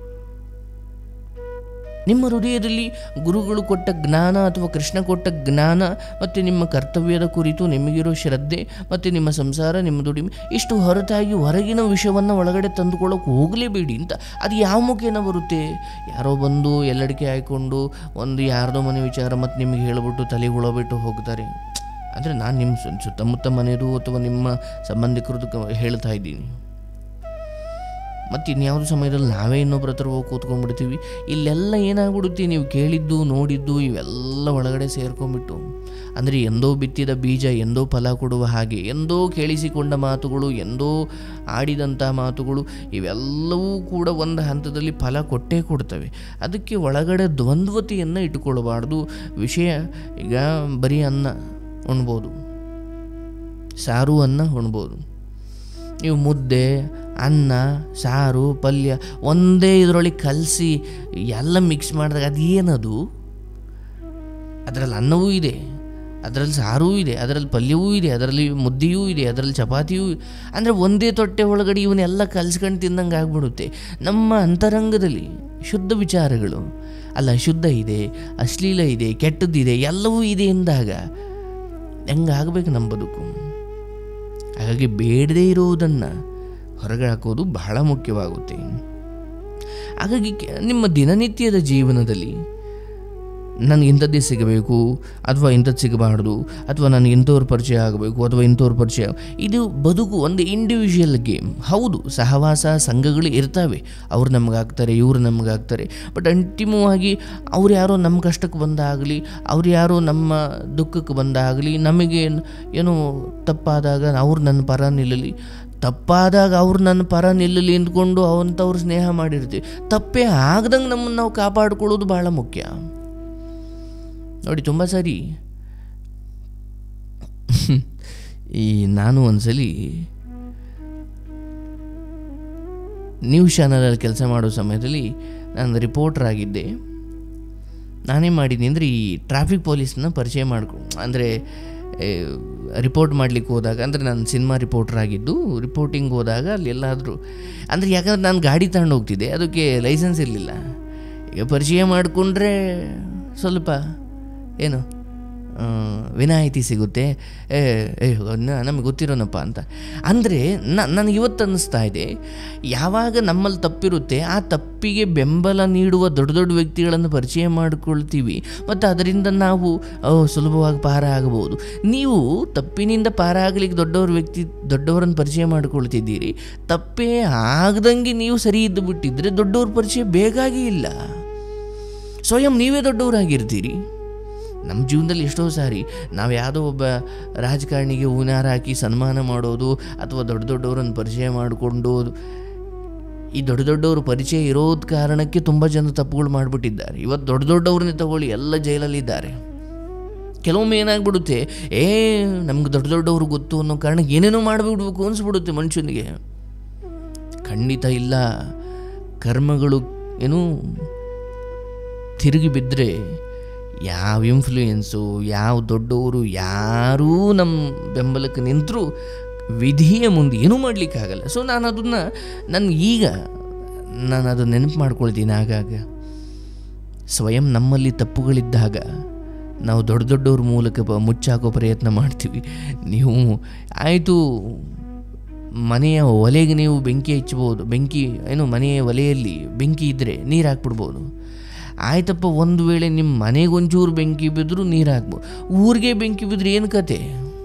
ನಿಮ್ಮ ಹೃದಯದಲ್ಲಿ ಗುರುಗಳು ಕೊಟ್ಟ ಜ್ಞಾನ ಅಥವಾ ಕೃಷ್ಣ ಕೊಟ್ಟ ಜ್ಞಾನ ಮತ್ತು ನಿಮ್ಮ ಕರ್ತವ್ಯದ ಕುರಿತು ನಿಮಗಿರೋ ಶ್ರದ್ಧೆ ಮತ್ತು ನಿಮ್ಮ ಸಂಸಾರ ನಿಮ್ಮ ದುಡಿಮೆ ಇಷ್ಟು ಹೊರತಾಗಿ ಹೊರಗಿನ ವಿಷಯವನ್ನು ಒಳಗಡೆ ತಂದುಕೊಳ್ಳೋಕೆ ಹೋಗಲೇಬೇಡಿ ಅಂತ ಅದು ಯಾವ ಮುಖೇನ ಬರುತ್ತೆ ಯಾರೋ ಬಂದು ಎಲ್ಲಡಿಕೆ ಹಾಯ್ಕೊಂಡು ಒಂದು ಯಾರ್ದೋ ಮನೆ ವಿಚಾರ ಮತ್ತು ನಿಮಗೆ ಹೇಳ್ಬಿಟ್ಟು ತಲೆ ಹುಳಬಿಟ್ಟು ಹೋಗ್ತಾರೆ ಅಂದರೆ ನಾನು ನಿಮ್ಮ ಸು- ಸುತ್ತಮುತ್ತ ಮನೆಯದು ಅಥವಾ ನಿಮ್ಮ ಸಂಬಂಧಿಕರದ್ದು ಕ- ಹೇಳ್ತಾ ಇದ್ದೀನಿ ಮತ್ತು ಇನ್ಯಾವುದೋ ಸಮಯದಲ್ಲಿ ನಾವೇ ಇನ್ನೊಬ್ಬರ ಹತ್ರ ಹೋಗಿ ಕೂತ್ಕೊಂಡ್ಬಿಡ್ತೀವಿ ಇಲ್ಲೆಲ್ಲ ಏನಾಗ್ಬಿಡುತ್ತೆ ನೀವು ಕೇಳಿದ್ದು ನೋಡಿದ್ದು ಇವೆಲ್ಲ ಒಳಗಡೆ ಸೇರ್ಕೊಂಡ್ಬಿಟ್ಟು ಅಂದರೆ ಎಂದೋ ಬಿತ್ತಿದ ಬೀಜ ಎಂದೋ ಫಲ ಕೊಡುವ ಹಾಗೆ ಎಂದೋ ಕೇಳಿಸಿಕೊಂಡ ಮಾತುಗಳು ಎಂದೋ ಆಡಿದಂಥ ಮಾತುಗಳು ಇವೆಲ್ಲವೂ ಕೂಡ ಒಂದು ಹಂತದಲ್ಲಿ ಫಲ ಕೊಟ್ಟೇ ಕೊಡ್ತವೆ ಅದಕ್ಕೆ ಒಳಗಡೆ ದ್ವಂದ್ವತೆಯನ್ನು ಇಟ್ಟುಕೊಳ್ಬಾರ್ದು ವಿಷಯ ಈಗ ಬರೀ ಅನ್ನ ಉಣ್ಬೋದು ಸಾರು ಅನ್ನ ಉಣ್ಬೋದು ನೀವು ಮುದ್ದೆ ಅನ್ನ ಸಾರು ಪಲ್ಯ ಒಂದೇ ಇದರೊಳಗೆ ಕಲಸಿ ಎಲ್ಲ ಮಿಕ್ಸ್ ಮಾಡಿದಾಗ ಅದು ಏನದು ಅದರಲ್ಲಿ ಅನ್ನವೂ ಇದೆ ಅದರಲ್ಲಿ ಸಾರೂ ಇದೆ ಅದರಲ್ಲಿ ಪಲ್ಯವೂ ಇದೆ ಅದರಲ್ಲಿ ಮುದ್ದೆಯೂ ಇದೆ ಅದರಲ್ಲಿ ಚಪಾತಿಯೂ ಅಂದರೆ ಒಂದೇ ತೊಟ್ಟೆ ಒಳಗಡೆ ಇವನ್ನೆಲ್ಲ ಕಲ್ಸ್ಕೊಂಡು ತಿಂದಂಗೆ ಆಗ್ಬಿಡುತ್ತೆ ನಮ್ಮ ಅಂತರಂಗದಲ್ಲಿ ಶುದ್ಧ ವಿಚಾರಗಳು ಅಲ್ಲ ಶುದ್ಧ ಇದೆ ಅಶ್ಲೀಲ ಇದೆ ಕೆಟ್ಟದ್ದಿದೆ ಎಲ್ಲವೂ ಇದೆ ಎಂದಾಗ ಹೆಂಗಾಗಬೇಕು ನಮ್ಮ ಬದುಕು ಹಾಗಾಗಿ ಬೇಡದೇ ಇರುವುದನ್ನು ಹೊರಗೆ ಹಾಕೋದು ಬಹಳ ಮುಖ್ಯವಾಗುತ್ತೆ ಹಾಗಾಗಿ ಕೆ- ನಿಮ್ಮ ದಿನನಿತ್ಯದ ಜೀವನದಲ್ಲಿ ನನಗೆ ಇಂಥದ್ದೇ ಸಿಗಬೇಕು ಅಥವಾ ಇಂಥದ್ದು ಸಿಗಬಾರ್ದು ಅಥವಾ ನನಗೆ ಇಂಥವ್ರ ಪರಿಚಯ ಆಗಬೇಕು ಅಥವಾ ಇಂಥವ್ರ ಪರಿಚಯ ಇದು ಬದುಕು ಒಂದು ಇಂಡಿವಿಜುವಲ್ ಗೇಮ್ ಹೌದು ಸಹವಾಸ ಸಂಘಗಳು ಇರ್ತವೆ ಅವ್ರು ನಮಗಾಗ್ತಾರೆ ಇವ್ರು ನಮಗಾಗ್ತಾರೆ ಬಟ್ ಅಂತಿಮವಾಗಿ ಅವ್ರು ಯಾರೋ ನಮ್ಮ ಕಷ್ಟಕ್ಕೆ ಬಂದಾಗಲಿ ಅವ್ರು ಯಾರೋ ನಮ್ಮ ದುಃಖಕ್ಕೆ ಬಂದಾಗಲಿ ನಮಗೆ ಏನೋ ತಪ್ಪಾದಾಗ ಅವ್ರು ನನ್ನ ಪರ ನಿಲ್ಲಲಿ ತಪ್ಪಾದಾಗ ಅವ್ರು ನನ್ನ ಪರ ನಿಲ್ಲಲಿ ಅಂದ್ಕೊಂಡು ಅವಂಥವ್ರು ಸ್ನೇಹ ಮಾಡಿರ್ತೀವಿ ತಪ್ಪೇ ಆಗ್ದಂಗೆ ನಮ್ಮನ್ನು ನಾವು ಕಾಪಾಡ್ಕೊಳ್ಳೋದು ಭಾಳ ಮುಖ್ಯ ನೋಡಿ ತುಂಬ ಸರಿ ಈ ನಾನು ಒಂದ್ಸಲಿ ನ್ಯೂಸ್ ಚಾನಲಲ್ಲಿ ಕೆಲಸ ಮಾಡೋ ಸಮಯದಲ್ಲಿ ನಾನು ರಿಪೋರ್ಟರ್ ಆಗಿದ್ದೆ ನಾನೇನು ಮಾಡಿದ್ದೀನಿ ಅಂದರೆ ಈ ಟ್ರಾಫಿಕ್ ಪೊಲೀಸ್ನ ಪರಿಚಯ ಮಾಡ್ಕೊ ಅಂದರೆ ರಿಪೋರ್ಟ್ ಮಾಡಲಿಕ್ಕೆ ಹೋದಾಗ ಅಂದರೆ ನಾನು ಸಿನಿಮಾ ರಿಪೋರ್ಟರ್ ಆಗಿದ್ದು ರಿಪೋರ್ಟಿಂಗ್ ಹೋದಾಗ ಅಲ್ಲಿ ಎಲ್ಲಾದರೂ ಅಂದರೆ ಯಾಕಂದ್ರೆ ನಾನು ಗಾಡಿ ತಗೊಂಡು ಹೋಗ್ತಿದ್ದೆ ಅದಕ್ಕೆ ಲೈಸೆನ್ಸ್ ಇರಲಿಲ್ಲ ಈಗ ಪರಿಚಯ ಮಾಡಿಕೊಂಡ್ರೆ ಸ್ವಲ್ಪ ಏನು ಆ, ವಿನಾಯಿತಿ ಸಿಗುತ್ತೆ ಏ ಏ ನಮಗೆ ಗೊತ್ತಿರೋನಪ್ಪ ಅಂತ ಅಂದರೆ ನನಗೆ ಇವತ್ತು ಅನ್ನಿಸ್ತಾ ಇದೆ ಯಾವಾಗ ನಮ್ಮಲ್ಲಿ ತಪ್ಪಿರುತ್ತೆ ಆ ತಪ್ಪಿಗೆ ಬೆಂಬಲ ನೀಡುವ ದೊಡ್ಡ ದೊಡ್ಡ ವ್ಯಕ್ತಿಗಳನ್ನು ಪರಿಚಯ ಮಾಡಿಕೊಳ್ತೀವಿ ಮತ್ತು ಅದರಿಂದ ನಾವು ಓ, ಸುಲಭವಾಗಿ ಪಾರ ಆಗಬಹುದು ನೀವು ತಪ್ಪಿನಿಂದ ಪಾರ ಆಗಲಿಕ್ಕೆ ದೊಡ್ಡವ್ರ ವ್ಯಕ್ತಿ ದೊಡ್ಡವರನ್ನು ಪರಿಚಯ ಮಾಡಿಕೊಳ್ತಿದ್ದೀರಿ ತಪ್ಪೇ ಆಗದಂಗೆ ನೀವು ಸರಿ ಇದ್ದು ಬಿಟ್ಟಿದ್ರೆ ದೊಡ್ಡವ್ರ ಪರಿಚಯ ಬೇಕಾಗೇ ಇಲ್ಲ ಸ್ವಯಂ ನೀವೇ ದೊಡ್ಡವರಾಗಿರ್ತೀರಿ ನಮ್ಮ ಜೀವನದಲ್ಲಿ ಎಷ್ಟೋ ಸಾರಿ ನಾವು ಯಾವುದೋ ಒಬ್ಬ ರಾಜಕಾರಣಿಗೆ ಹೂನಾರ ಹಾಕಿ ಸನ್ಮಾನ ಮಾಡೋದು ಅಥವಾ ದೊಡ್ಡ ದೊಡ್ಡವರನ್ನು ಪರಿಚಯ ಮಾಡಿಕೊಂಡು ಈ ದೊಡ್ಡ ದೊಡ್ಡವರು ಪರಿಚಯ ಇರೋದ್ ಕಾರಣಕ್ಕೆ ತುಂಬ ಜನ ತಪ್ಪುಗಳು ಮಾಡಿಬಿಟ್ಟಿದ್ದಾರೆ ಇವತ್ತು ದೊಡ್ಡ ದೊಡ್ಡವ್ರನ್ನೇ ತಗೊಳ್ಳಿ ಎಲ್ಲ ಜೈಲಲ್ಲಿದ್ದಾರೆ ಕೆಲವೊಮ್ಮೆ ಏನಾಗ್ಬಿಡುತ್ತೆ ಏ ನಮ್ಗೆ ದೊಡ್ಡ ದೊಡ್ಡವರು ಗೊತ್ತು ಅನ್ನೋ ಕಾರಣಕ್ಕೆ ಏನೇನೋ ಮಾಡಿಬಿಡ್ಬೇಕು ಅನಿಸ್ಬಿಡುತ್ತೆ ಮನುಷ್ಯನಿಗೆ ಖಂಡಿತ ಇಲ್ಲ ಕರ್ಮಗಳು ಏನು ತಿರುಗಿ ಬಿದ್ದರೆ ಯಾವ ಇನ್ಫ್ಲೂಯೆನ್ಸು ಯಾವ ದೊಡ್ಡವರು ಯಾರೂ ನಮ್ಮ ಬೆಂಬಲಕ್ಕೆ ನಿಂತರೂ ವಿಧಿಯ ಮುಂದೆ ಏನೂ ಮಾಡಲಿಕ್ಕಾಗಲ್ಲ ಸೊ ನಾನು ಅದನ್ನು ನನಗೆ ಈಗ ನಾನು ಅದು ನೆನಪು ಮಾಡ್ಕೊಳ್ತೀನಿ ಆಗಾಗ ಸ್ವಯಂ ನಮ್ಮಲ್ಲಿ ತಪ್ಪುಗಳಿದ್ದಾಗ ನಾವು ದೊಡ್ಡ ದೊಡ್ಡವ್ರ ಮೂಲಕ ಬ ಮುಚ್ಚಾಕೋ ಪ್ರಯತ್ನ ಮಾಡ್ತೀವಿ ನೀವು ಆಯಿತು ಮನೆಯ ಒಲೆಗೆ ನೀವು ಬೆಂಕಿ ಹಚ್ಬೋದು ಬೆಂಕಿ ಏನು ಮನೆಯ ಒಲೆಯಲ್ಲಿ ಬೆಂಕಿ ಇದ್ದರೆ ನೀರು ಹಾಕ್ಬಿಡ್ಬೋದು ಆಯ್ತಪ್ಪ ಒಂದು ವೇಳೆ ನಿಮ್ಮ ಮನೆಗೆ ಒಂಚೂರು ಬೆಂಕಿ ಬಿದ್ದರೂ ನೀರು ಹಾಕ್ಬೋದು ಊರಿಗೆ ಬೆಂಕಿ ಬಿದ್ದರೆ ಏನು ಕತೆ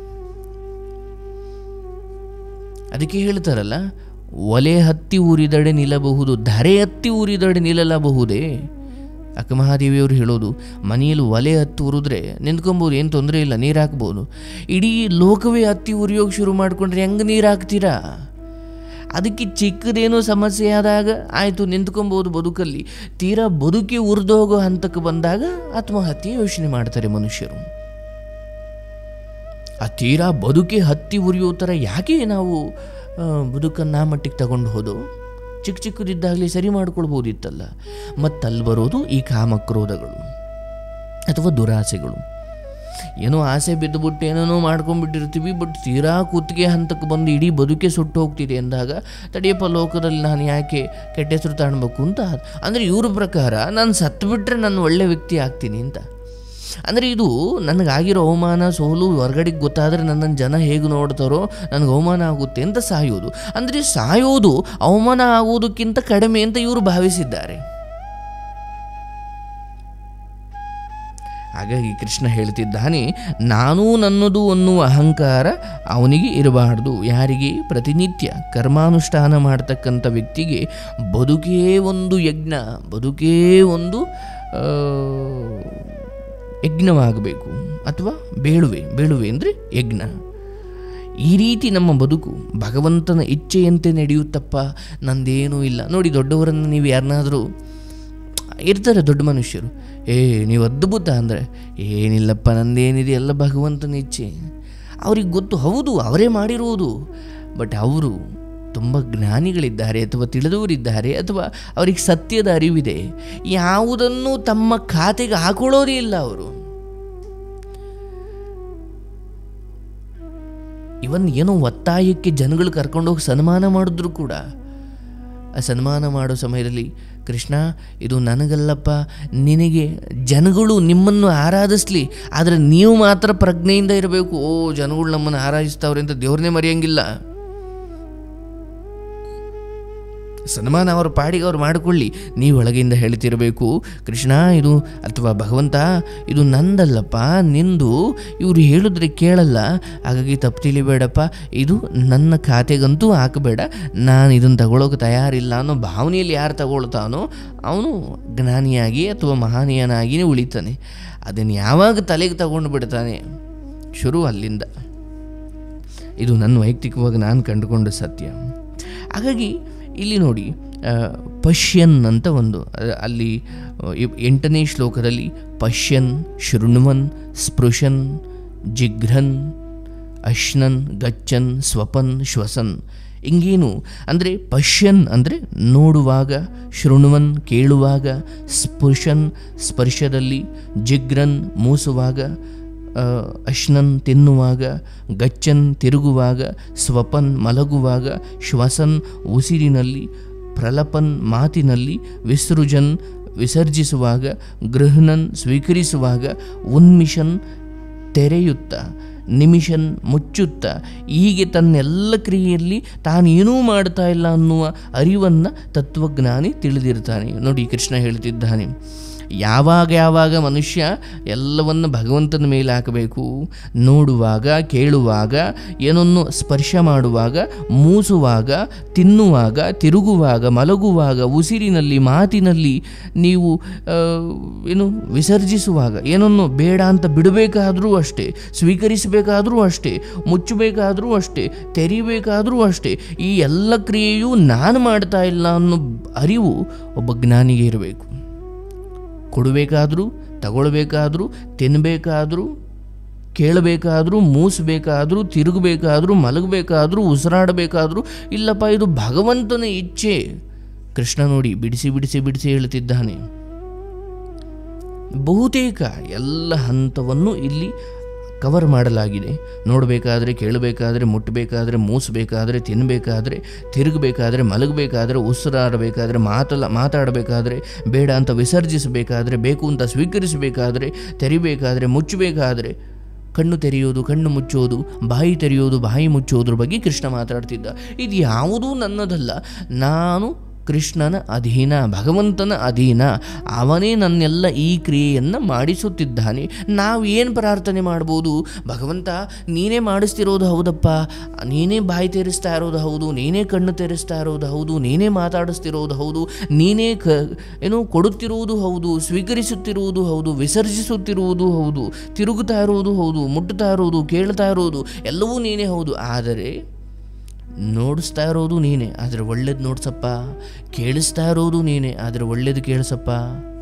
ಅದಕ್ಕೆ ಹೇಳ್ತಾರಲ್ಲ ಒಲೆ ಹತ್ತಿ ಊರಿದಡೆ ನಿಲ್ಲಬಹುದು ಧರೆ ಹತ್ತಿ ಊರಿದಡೆ ನಿಲ್ಲಲಬಹುದೇ ಅಕ್ಕಮಹಾದೇವಿಯವರು ಹೇಳೋದು ಮನೆಯಲ್ಲಿ ಒಲೆ ಹತ್ತಿ ಉರಿದ್ರೆ ನಿಂತ್ಕೊಬೋದು ಏನು ತೊಂದರೆ ಇಲ್ಲ ನೀರು ಹಾಕ್ಬೋದು ಇಡೀ ಲೋಕವೇ ಹತ್ತಿ ಉರಿಯೋಕೆ ಶುರು ಮಾಡಿಕೊಂಡ್ರೆ ಹೆಂಗೆ ನೀರು ಹಾಕ್ತೀರಾ ಅದಕ್ಕೆ ಚಿಕ್ಕದೇನೋ ಸಮಸ್ಯೆ ಆದಾಗ ಆಯಿತು ನಿಂತ್ಕೊಬೋದು ಬದುಕಲ್ಲಿ ತೀರಾ ಬದುಕಿ ಉರಿದೋಗೋ ಹಂತಕ್ಕೆ ಬಂದಾಗ ಆತ್ಮಹತ್ಯೆ ಯೋಚನೆ ಮಾಡ್ತಾರೆ ಮನುಷ್ಯರು ಆ ತೀರಾ ಬದುಕೆ ಹತ್ತಿ ಉರಿಯೋ ಥರ ಯಾಕೆ ನಾವು ಆ, ಬದುಕನ್ನು ಆ ಮಟ್ಟಿಗೆ ತಗೊಂಡು ಹೋದೋ ಚಿಕ್ಕ ಚಿಕ್ಕದಿದ್ದಾಗಲೇ ಸರಿ ಮಾಡ್ಕೊಳ್ಬೋದಿತ್ತಲ್ಲ ಮತ್ತಲ್ಲಿ ಬರೋದು ಈ ಕಾಮಕ್ರೋಧಗಳು ಅಥವಾ ದುರಾಸೆಗಳು ಏನೋ ಆಸೆ ಬಿದ್ದುಬಿಟ್ಟು ಏನೇನೋ ಮಾಡ್ಕೊಂಡ್ಬಿಟ್ಟಿರ್ತೀವಿ ಬಟ್ ತೀರಾ ಕುತ್ತಿಗೆ ಹಂತಕ್ಕೆ ಬಂದು ಇಡೀ ಬದುಕೆ ಸುಟ್ಟು ಹೋಗ್ತಿದೆ ಅಂದಾಗ ತಡಿಯಪ್ಪ ಲೋಕದಲ್ಲಿ ನಾನು ಯಾಕೆ ಕೆಟ್ಟ ಹೆಸರು ತಾಣಬೇಕು ಅಂತ ಅಂದರೆ ಇವ್ರ ಪ್ರಕಾರ ನಾನು ಸತ್ತುಬಿಟ್ರೆ ನಾನು ಒಳ್ಳೆ ವ್ಯಕ್ತಿ ಆಗ್ತೀನಿ ಅಂತ ಅಂದರೆ ಇದು ನನಗಾಗಿರೋ ಅವಮಾನ ಸೋಲು ಹೊರಗಡೆಗೆ ಗೊತ್ತಾದರೆ ನನ್ನನ್ನು ಜನ ಹೇಗೆ ನೋಡ್ತಾರೋ ನನಗೆ ಅವಮಾನ ಆಗುತ್ತೆ ಅಂತ ಸಾಯೋದು ಅಂದರೆ ಸಾಯೋದು ಅವಮಾನ ಆಗೋದಕ್ಕಿಂತ ಕಡಿಮೆ ಅಂತ ಇವರು ಭಾವಿಸಿದ್ದಾರೆ ಹಾಗಾಗಿ ಕೃಷ್ಣ ಹೇಳ್ತಿದ್ದಾನೆ ನಾನು ನನ್ನದು ಅನ್ನುವ ಅಹಂಕಾರ ಅವನಿಗೆ ಇರಬಾರ್ದು ಯಾರಿಗೆ ಪ್ರತಿನಿತ್ಯ ಕರ್ಮಾನುಷ್ಠಾನ ಮಾಡ್ತಕ್ಕಂಥ ವ್ಯಕ್ತಿಗೆ ಬದುಕೇ ಒಂದು ಯಜ್ಞ ಬದುಕೇ ಒಂದು ಆ, ಯಜ್ಞವಾಗಬೇಕು ಅಥವಾ ಬೇಳುವೆ ಬೇಳುವೆ ಅಂದರೆ ಯಜ್ಞ ಈ ರೀತಿ ನಮ್ಮ ಬದುಕು ಭಗವಂತನ ಇಚ್ಛೆಯಂತೆ ನಡೆಯುತ್ತಪ್ಪ ನಂದೇನೂ ಇಲ್ಲ ನೋಡಿ ದೊಡ್ಡವರನ್ನು ನೀವು ಯಾರನ್ನಾದರೂ ಇರ್ತಾರೆ ದೊಡ್ಡ ಮನುಷ್ಯರು ಏ ನೀವು ಅದ್ಭುತ ಅಂದರೆ ಏನಿಲ್ಲಪ್ಪ ನಂದೇನಿದೆ ಎಲ್ಲ ಭಗವಂತನ ಇಚ್ಛೆ ಅವ್ರಿಗೆ ಗೊತ್ತು ಹೌದು ಅವರೇ ಮಾಡಿರುವುದು ಬಟ್ ಅವರು ತುಂಬ ಜ್ಞಾನಿಗಳಿದ್ದಾರೆ ಅಥವಾ ತಿಳಿದವರಿದ್ದಾರೆ ಅಥವಾ ಅವರಿಗೆ ಸತ್ಯದ ಅರಿವಿದೆ ಯಾವುದನ್ನು ತಮ್ಮ ಖಾತೆಗೆ ಹಾಕೊಳ್ಳೋದೇ ಇಲ್ಲ ಅವರು ಇವನ್ ಏನೋ ಒತ್ತಾಯಕ್ಕೆ ಜನಗಳು ಕರ್ಕೊಂಡೋಗಿ ಸನ್ಮಾನ ಮಾಡಿದ್ರು ಕೂಡ ಆ ಸನ್ಮಾನ ಮಾಡೋ ಸಮಯದಲ್ಲಿ ಕೃಷ್ಣ ಇದು ನನಗಲ್ಲಪ್ಪ ನಿನಗೆ ಜನಗಳು ನಿಮ್ಮನ್ನು ಆರಾಧಿಸ್ಲಿ ಆದರೆ ನೀವು ಮಾತ್ರ ಪ್ರಜ್ಞೆಯಿಂದ ಇರಬೇಕು ಓ ಜನಗಳು ನಮ್ಮನ್ನು ಆರಾಧಿಸ್ತಾವ್ರೆ ಅಂತ ದೇವ್ರನ್ನೇ ಮರೆಯಂಗಿಲ್ಲ ಸನ್ಮಾನ ಅವರ ಪಾಡಿಗೆ ಅವ್ರು ಮಾಡಿಕೊಳ್ಳಿ ನೀವು ಒಳಗಿಂದ ಹೇಳ್ತಿರಬೇಕು ಕೃಷ್ಣ ಇದು ಅಥವಾ ಭಗವಂತ ಇದು ನಂದಲ್ಲಪ್ಪ ನಿಂದು ಇವರು ಹೇಳಿದ್ರೆ ಕೇಳಲ್ಲ ಹಾಗಾಗಿ ತಪ್ಪು ತಿಳಿಬೇಡಪ್ಪ ಇದು ನನ್ನ ಖಾತೆಗಂತೂ ಹಾಕಬೇಡ ನಾನು ಇದನ್ನು ತಗೊಳ್ಳೋಕೆ ತಯಾರಿಲ್ಲ ಅನ್ನೋ ಭಾವನೆಯಲ್ಲಿ ಯಾರು ತಗೊಳ್ತಾನೋ ಅವನು ಜ್ಞಾನಿಯಾಗಿ ಅಥವಾ ಮಹಾನೀಯನಾಗಿಯೇ ಉಳಿತಾನೆ ಅದನ್ನು ಯಾವಾಗ ತಲೆಗೆ ತಗೊಂಡು ಬಿಡ್ತಾನೆ ಶುರು ಅಲ್ಲಿಂದ ಇದು ನನ್ನ ವೈಯಕ್ತಿಕವಾಗಿ ನಾನು ಕಂಡುಕೊಂಡ ಸತ್ಯ ಹಾಗಾಗಿ ಇಲ್ಲಿ ನೋಡಿ ಆ, ಪಶ್ಯನ್ ಅಂತ ಒಂದು ಅ- ಅಲ್ಲಿ ಆ, ಇ- ಎಂಟನೇ ಶ್ಲೋಕದಲ್ಲಿ ಪಶ್ಯನ್ ಶೃಣ್ವನ್ ಸ್ಪೃಶನ್ ಜಿಘ್ರನ್ ಅಶ್ನನ್ ಗಚ್ಚನ್ ಸ್ವಪನ್ ಶ್ವಸನ್ ಹಿಂಗೇನು ಅಂದರೆ ಪಶ್ಯನ್ ಅಂದರೆ ನೋಡುವಾಗ ಶೃಣ್ವನ್ ಕೇಳುವಾಗ ಸ್ಪೃಶನ್ ಸ್ಪರ್ಶದಲ್ಲಿ ಜಿಗ್ರನ್ ಮೂಸುವಾಗ ಆ, ಅಶ್ನನ್ ತಿನ್ನುವಾಗ ಗಚ್ಚನ್ ತಿರುಗುವಾಗ ಸ್ವಪನ್ ಮಲಗುವಾಗ ಶ್ವಸನ್ ಉಸಿರಿನಲ್ಲಿ ಪ್ರಲಪನ್ ಮಾತಿನಲ್ಲಿ ವಿಸೃಜನ್ ವಿಸರ್ಜಿಸುವಾಗ ಗೃಹ್ಣನ್ ಸ್ವೀಕರಿಸುವಾಗ ಉನ್ಮಿಷನ್ ತೆರೆಯುತ್ತ ನಿಮಿಷನ್ ಮುಚ್ಚುತ್ತ ಹೀಗೆ ತನ್ನೆಲ್ಲ ಕ್ರಿಯೆಯಲ್ಲಿ ತಾನೇನೂ ಮಾಡ್ತಾ ಇಲ್ಲ ಅನ್ನುವ ಅರಿವನ್ನು ತತ್ವಜ್ಞಾನಿ ತಿಳಿದಿರ್ತಾನೆ ನೋಡಿ ಕೃಷ್ಣ ಹೇಳ್ತಿದ್ದಾನೆ ಯಾವಾಗ ಯಾವಾಗ ಮನುಷ್ಯ ಎಲ್ಲವನ್ನು ಭಗವಂತನ ಮೇಲೆ ಹಾಕಬೇಕು ನೋಡುವಾಗ ಕೇಳುವಾಗ ಏನನ್ನು ಸ್ಪರ್ಶ ಮಾಡುವಾಗ ಮೂಸುವಾಗ ತಿನ್ನುವಾಗ ತಿರುಗುವಾಗ ಮಲಗುವಾಗ ಉಸಿರಿನಲ್ಲಿ ಮಾತಿನಲ್ಲಿ ನೀವು ಆ, ಏನು ವಿಸರ್ಜಿಸುವಾಗ ಏನನ್ನು ಬೇಡ ಅಂತ ಬಿಡಬೇಕಾದರೂ ಅಷ್ಟೇ ಸ್ವೀಕರಿಸಬೇಕಾದರೂ ಅಷ್ಟೇ ಮುಚ್ಚಬೇಕಾದರೂ ಅಷ್ಟೇ ತೆರಿಬೇಕಾದರೂ ಅಷ್ಟೇ ಈ ಎಲ್ಲ ಕ್ರಿಯೆಯೂ ನಾನು ಮಾಡ್ತಾ ಇಲ್ಲ ಅನ್ನೋ ಅರಿವು ಒಬ್ಬ ಜ್ಞಾನಿಗೆ ಇರಬೇಕು ಕೊಡಬೇಕಾದ್ರೂ ತಗೊಳ್ಬೇಕಾದ್ರೂ ತಿನ್ನಬೇಕಾದ್ರೂ ಕೇಳಬೇಕಾದ್ರೂ ಮೂಸಬೇಕಾದ್ರೂ ತಿರುಗಬೇಕಾದ್ರೂ ಮಲಗಬೇಕಾದ್ರೂ ಉಸಿರಾಡಬೇಕಾದ್ರೂ ಇಲ್ಲಪ್ಪ ಇದು ಭಗವಂತನ ಇಚ್ಛೆ ಕೃಷ್ಣ ನೋಡಿ ಬಿಡಿಸಿ ಬಿಡಿಸಿ ಬಿಡಿಸಿ ಹೇಳ್ತಿದ್ದಾನೆ ಬಹುತೇಕ ಎಲ್ಲ ಹಂತವನ್ನು ಇಲ್ಲಿ ಕವರ್ ಮಾಡಲಾಗಿದೆ ನೋಡಬೇಕಾದ್ರೆ ಕೇಳಬೇಕಾದ್ರೆ ಮುಟ್ಟಬೇಕಾದ್ರೆ ಮೂಸಬೇಕಾದ್ರೆ ತಿನ್ನಬೇಕಾದ್ರೆ ತಿರುಗಬೇಕಾದ್ರೆ ಮಲಗಬೇಕಾದ್ರೆ ಉಸಿರಾಡಬೇಕಾದ್ರೆ ಮಾತಲ್ಲ ಮಾತಾಡಬೇಕಾದ್ರೆ ಬೇಡ ಅಂತ ವಿಸರ್ಜಿಸಬೇಕಾದ್ರೆ ಬೇಕು ಅಂತ ಸ್ವೀಕರಿಸಬೇಕಾದ್ರೆ ತೆರಿಬೇಕಾದ್ರೆ ಮುಚ್ಚಬೇಕಾದ್ರೆ ಕಣ್ಣು ತೆರೆಯೋದು ಕಣ್ಣು ಮುಚ್ಚೋದು ಬಾಯಿ ತೆರೆಯೋದು ಬಾಯಿ ಮುಚ್ಚೋದ್ರ ಬಗ್ಗೆ ಕೃಷ್ಣ ಮಾತಾಡ್ತಿದ್ದ ಇದು ಯಾವುದೂ ನನ್ನದಲ್ಲ ನಾನು ಕೃಷ್ಣನ ಅಧೀನ ಭಗವಂತನ ಅಧೀನ ಅವನೇ ನನ್ನೆಲ್ಲ ಈ ಕ್ರಿಯೆಯನ್ನು ಮಾಡಿಸುತ್ತಿದ್ದಾನೆ ನಾವು ಏನು ಪ್ರಾರ್ಥನೆ ಮಾಡ್ಬೋದು ಭಗವಂತ ನೀನೇ ಮಾಡಿಸ್ತಿರೋದು ಹೌದಪ್ಪ ನೀನೇ ಬಾಯಿ ತೆರೆಸ್ತಾ ಇರೋದು ಹೌದು ನೀನೇ ಕಣ್ಣು ತೆರೆಸ್ತಾ ಇರೋದು ಹೌದು ನೀನೇ ಮಾತಾಡಿಸ್ತಿರೋದು ಹೌದು ನೀನೇ ಕ ಏನು ಕೊಡುತ್ತಿರುವುದು ಹೌದು ಸ್ವೀಕರಿಸುತ್ತಿರುವುದು ಹೌದು ವಿಸರ್ಜಿಸುತ್ತಿರುವುದು ಹೌದು ತಿರುಗುತ್ತಾ ಇರೋದು ಹೌದು ಮುಟ್ಟುತ್ತಾ ಇರೋದು ಕೇಳ್ತಾ ಇರೋದು ಎಲ್ಲವೂ ನೀನೇ ಹೌದು ಆದರೆ ನೋಡಿಸ್ತಾ ಇರೋದು ನೀನೇ ಆದರೆ ಒಳ್ಳೇದು ನೋಡ್ಸಪ್ಪ ಕೇಳಿಸ್ತಾ ಇರೋದು ನೀನೇ ಆದರೆ ಒಳ್ಳೇದು ಕೇಳಿಸಪ್ಪ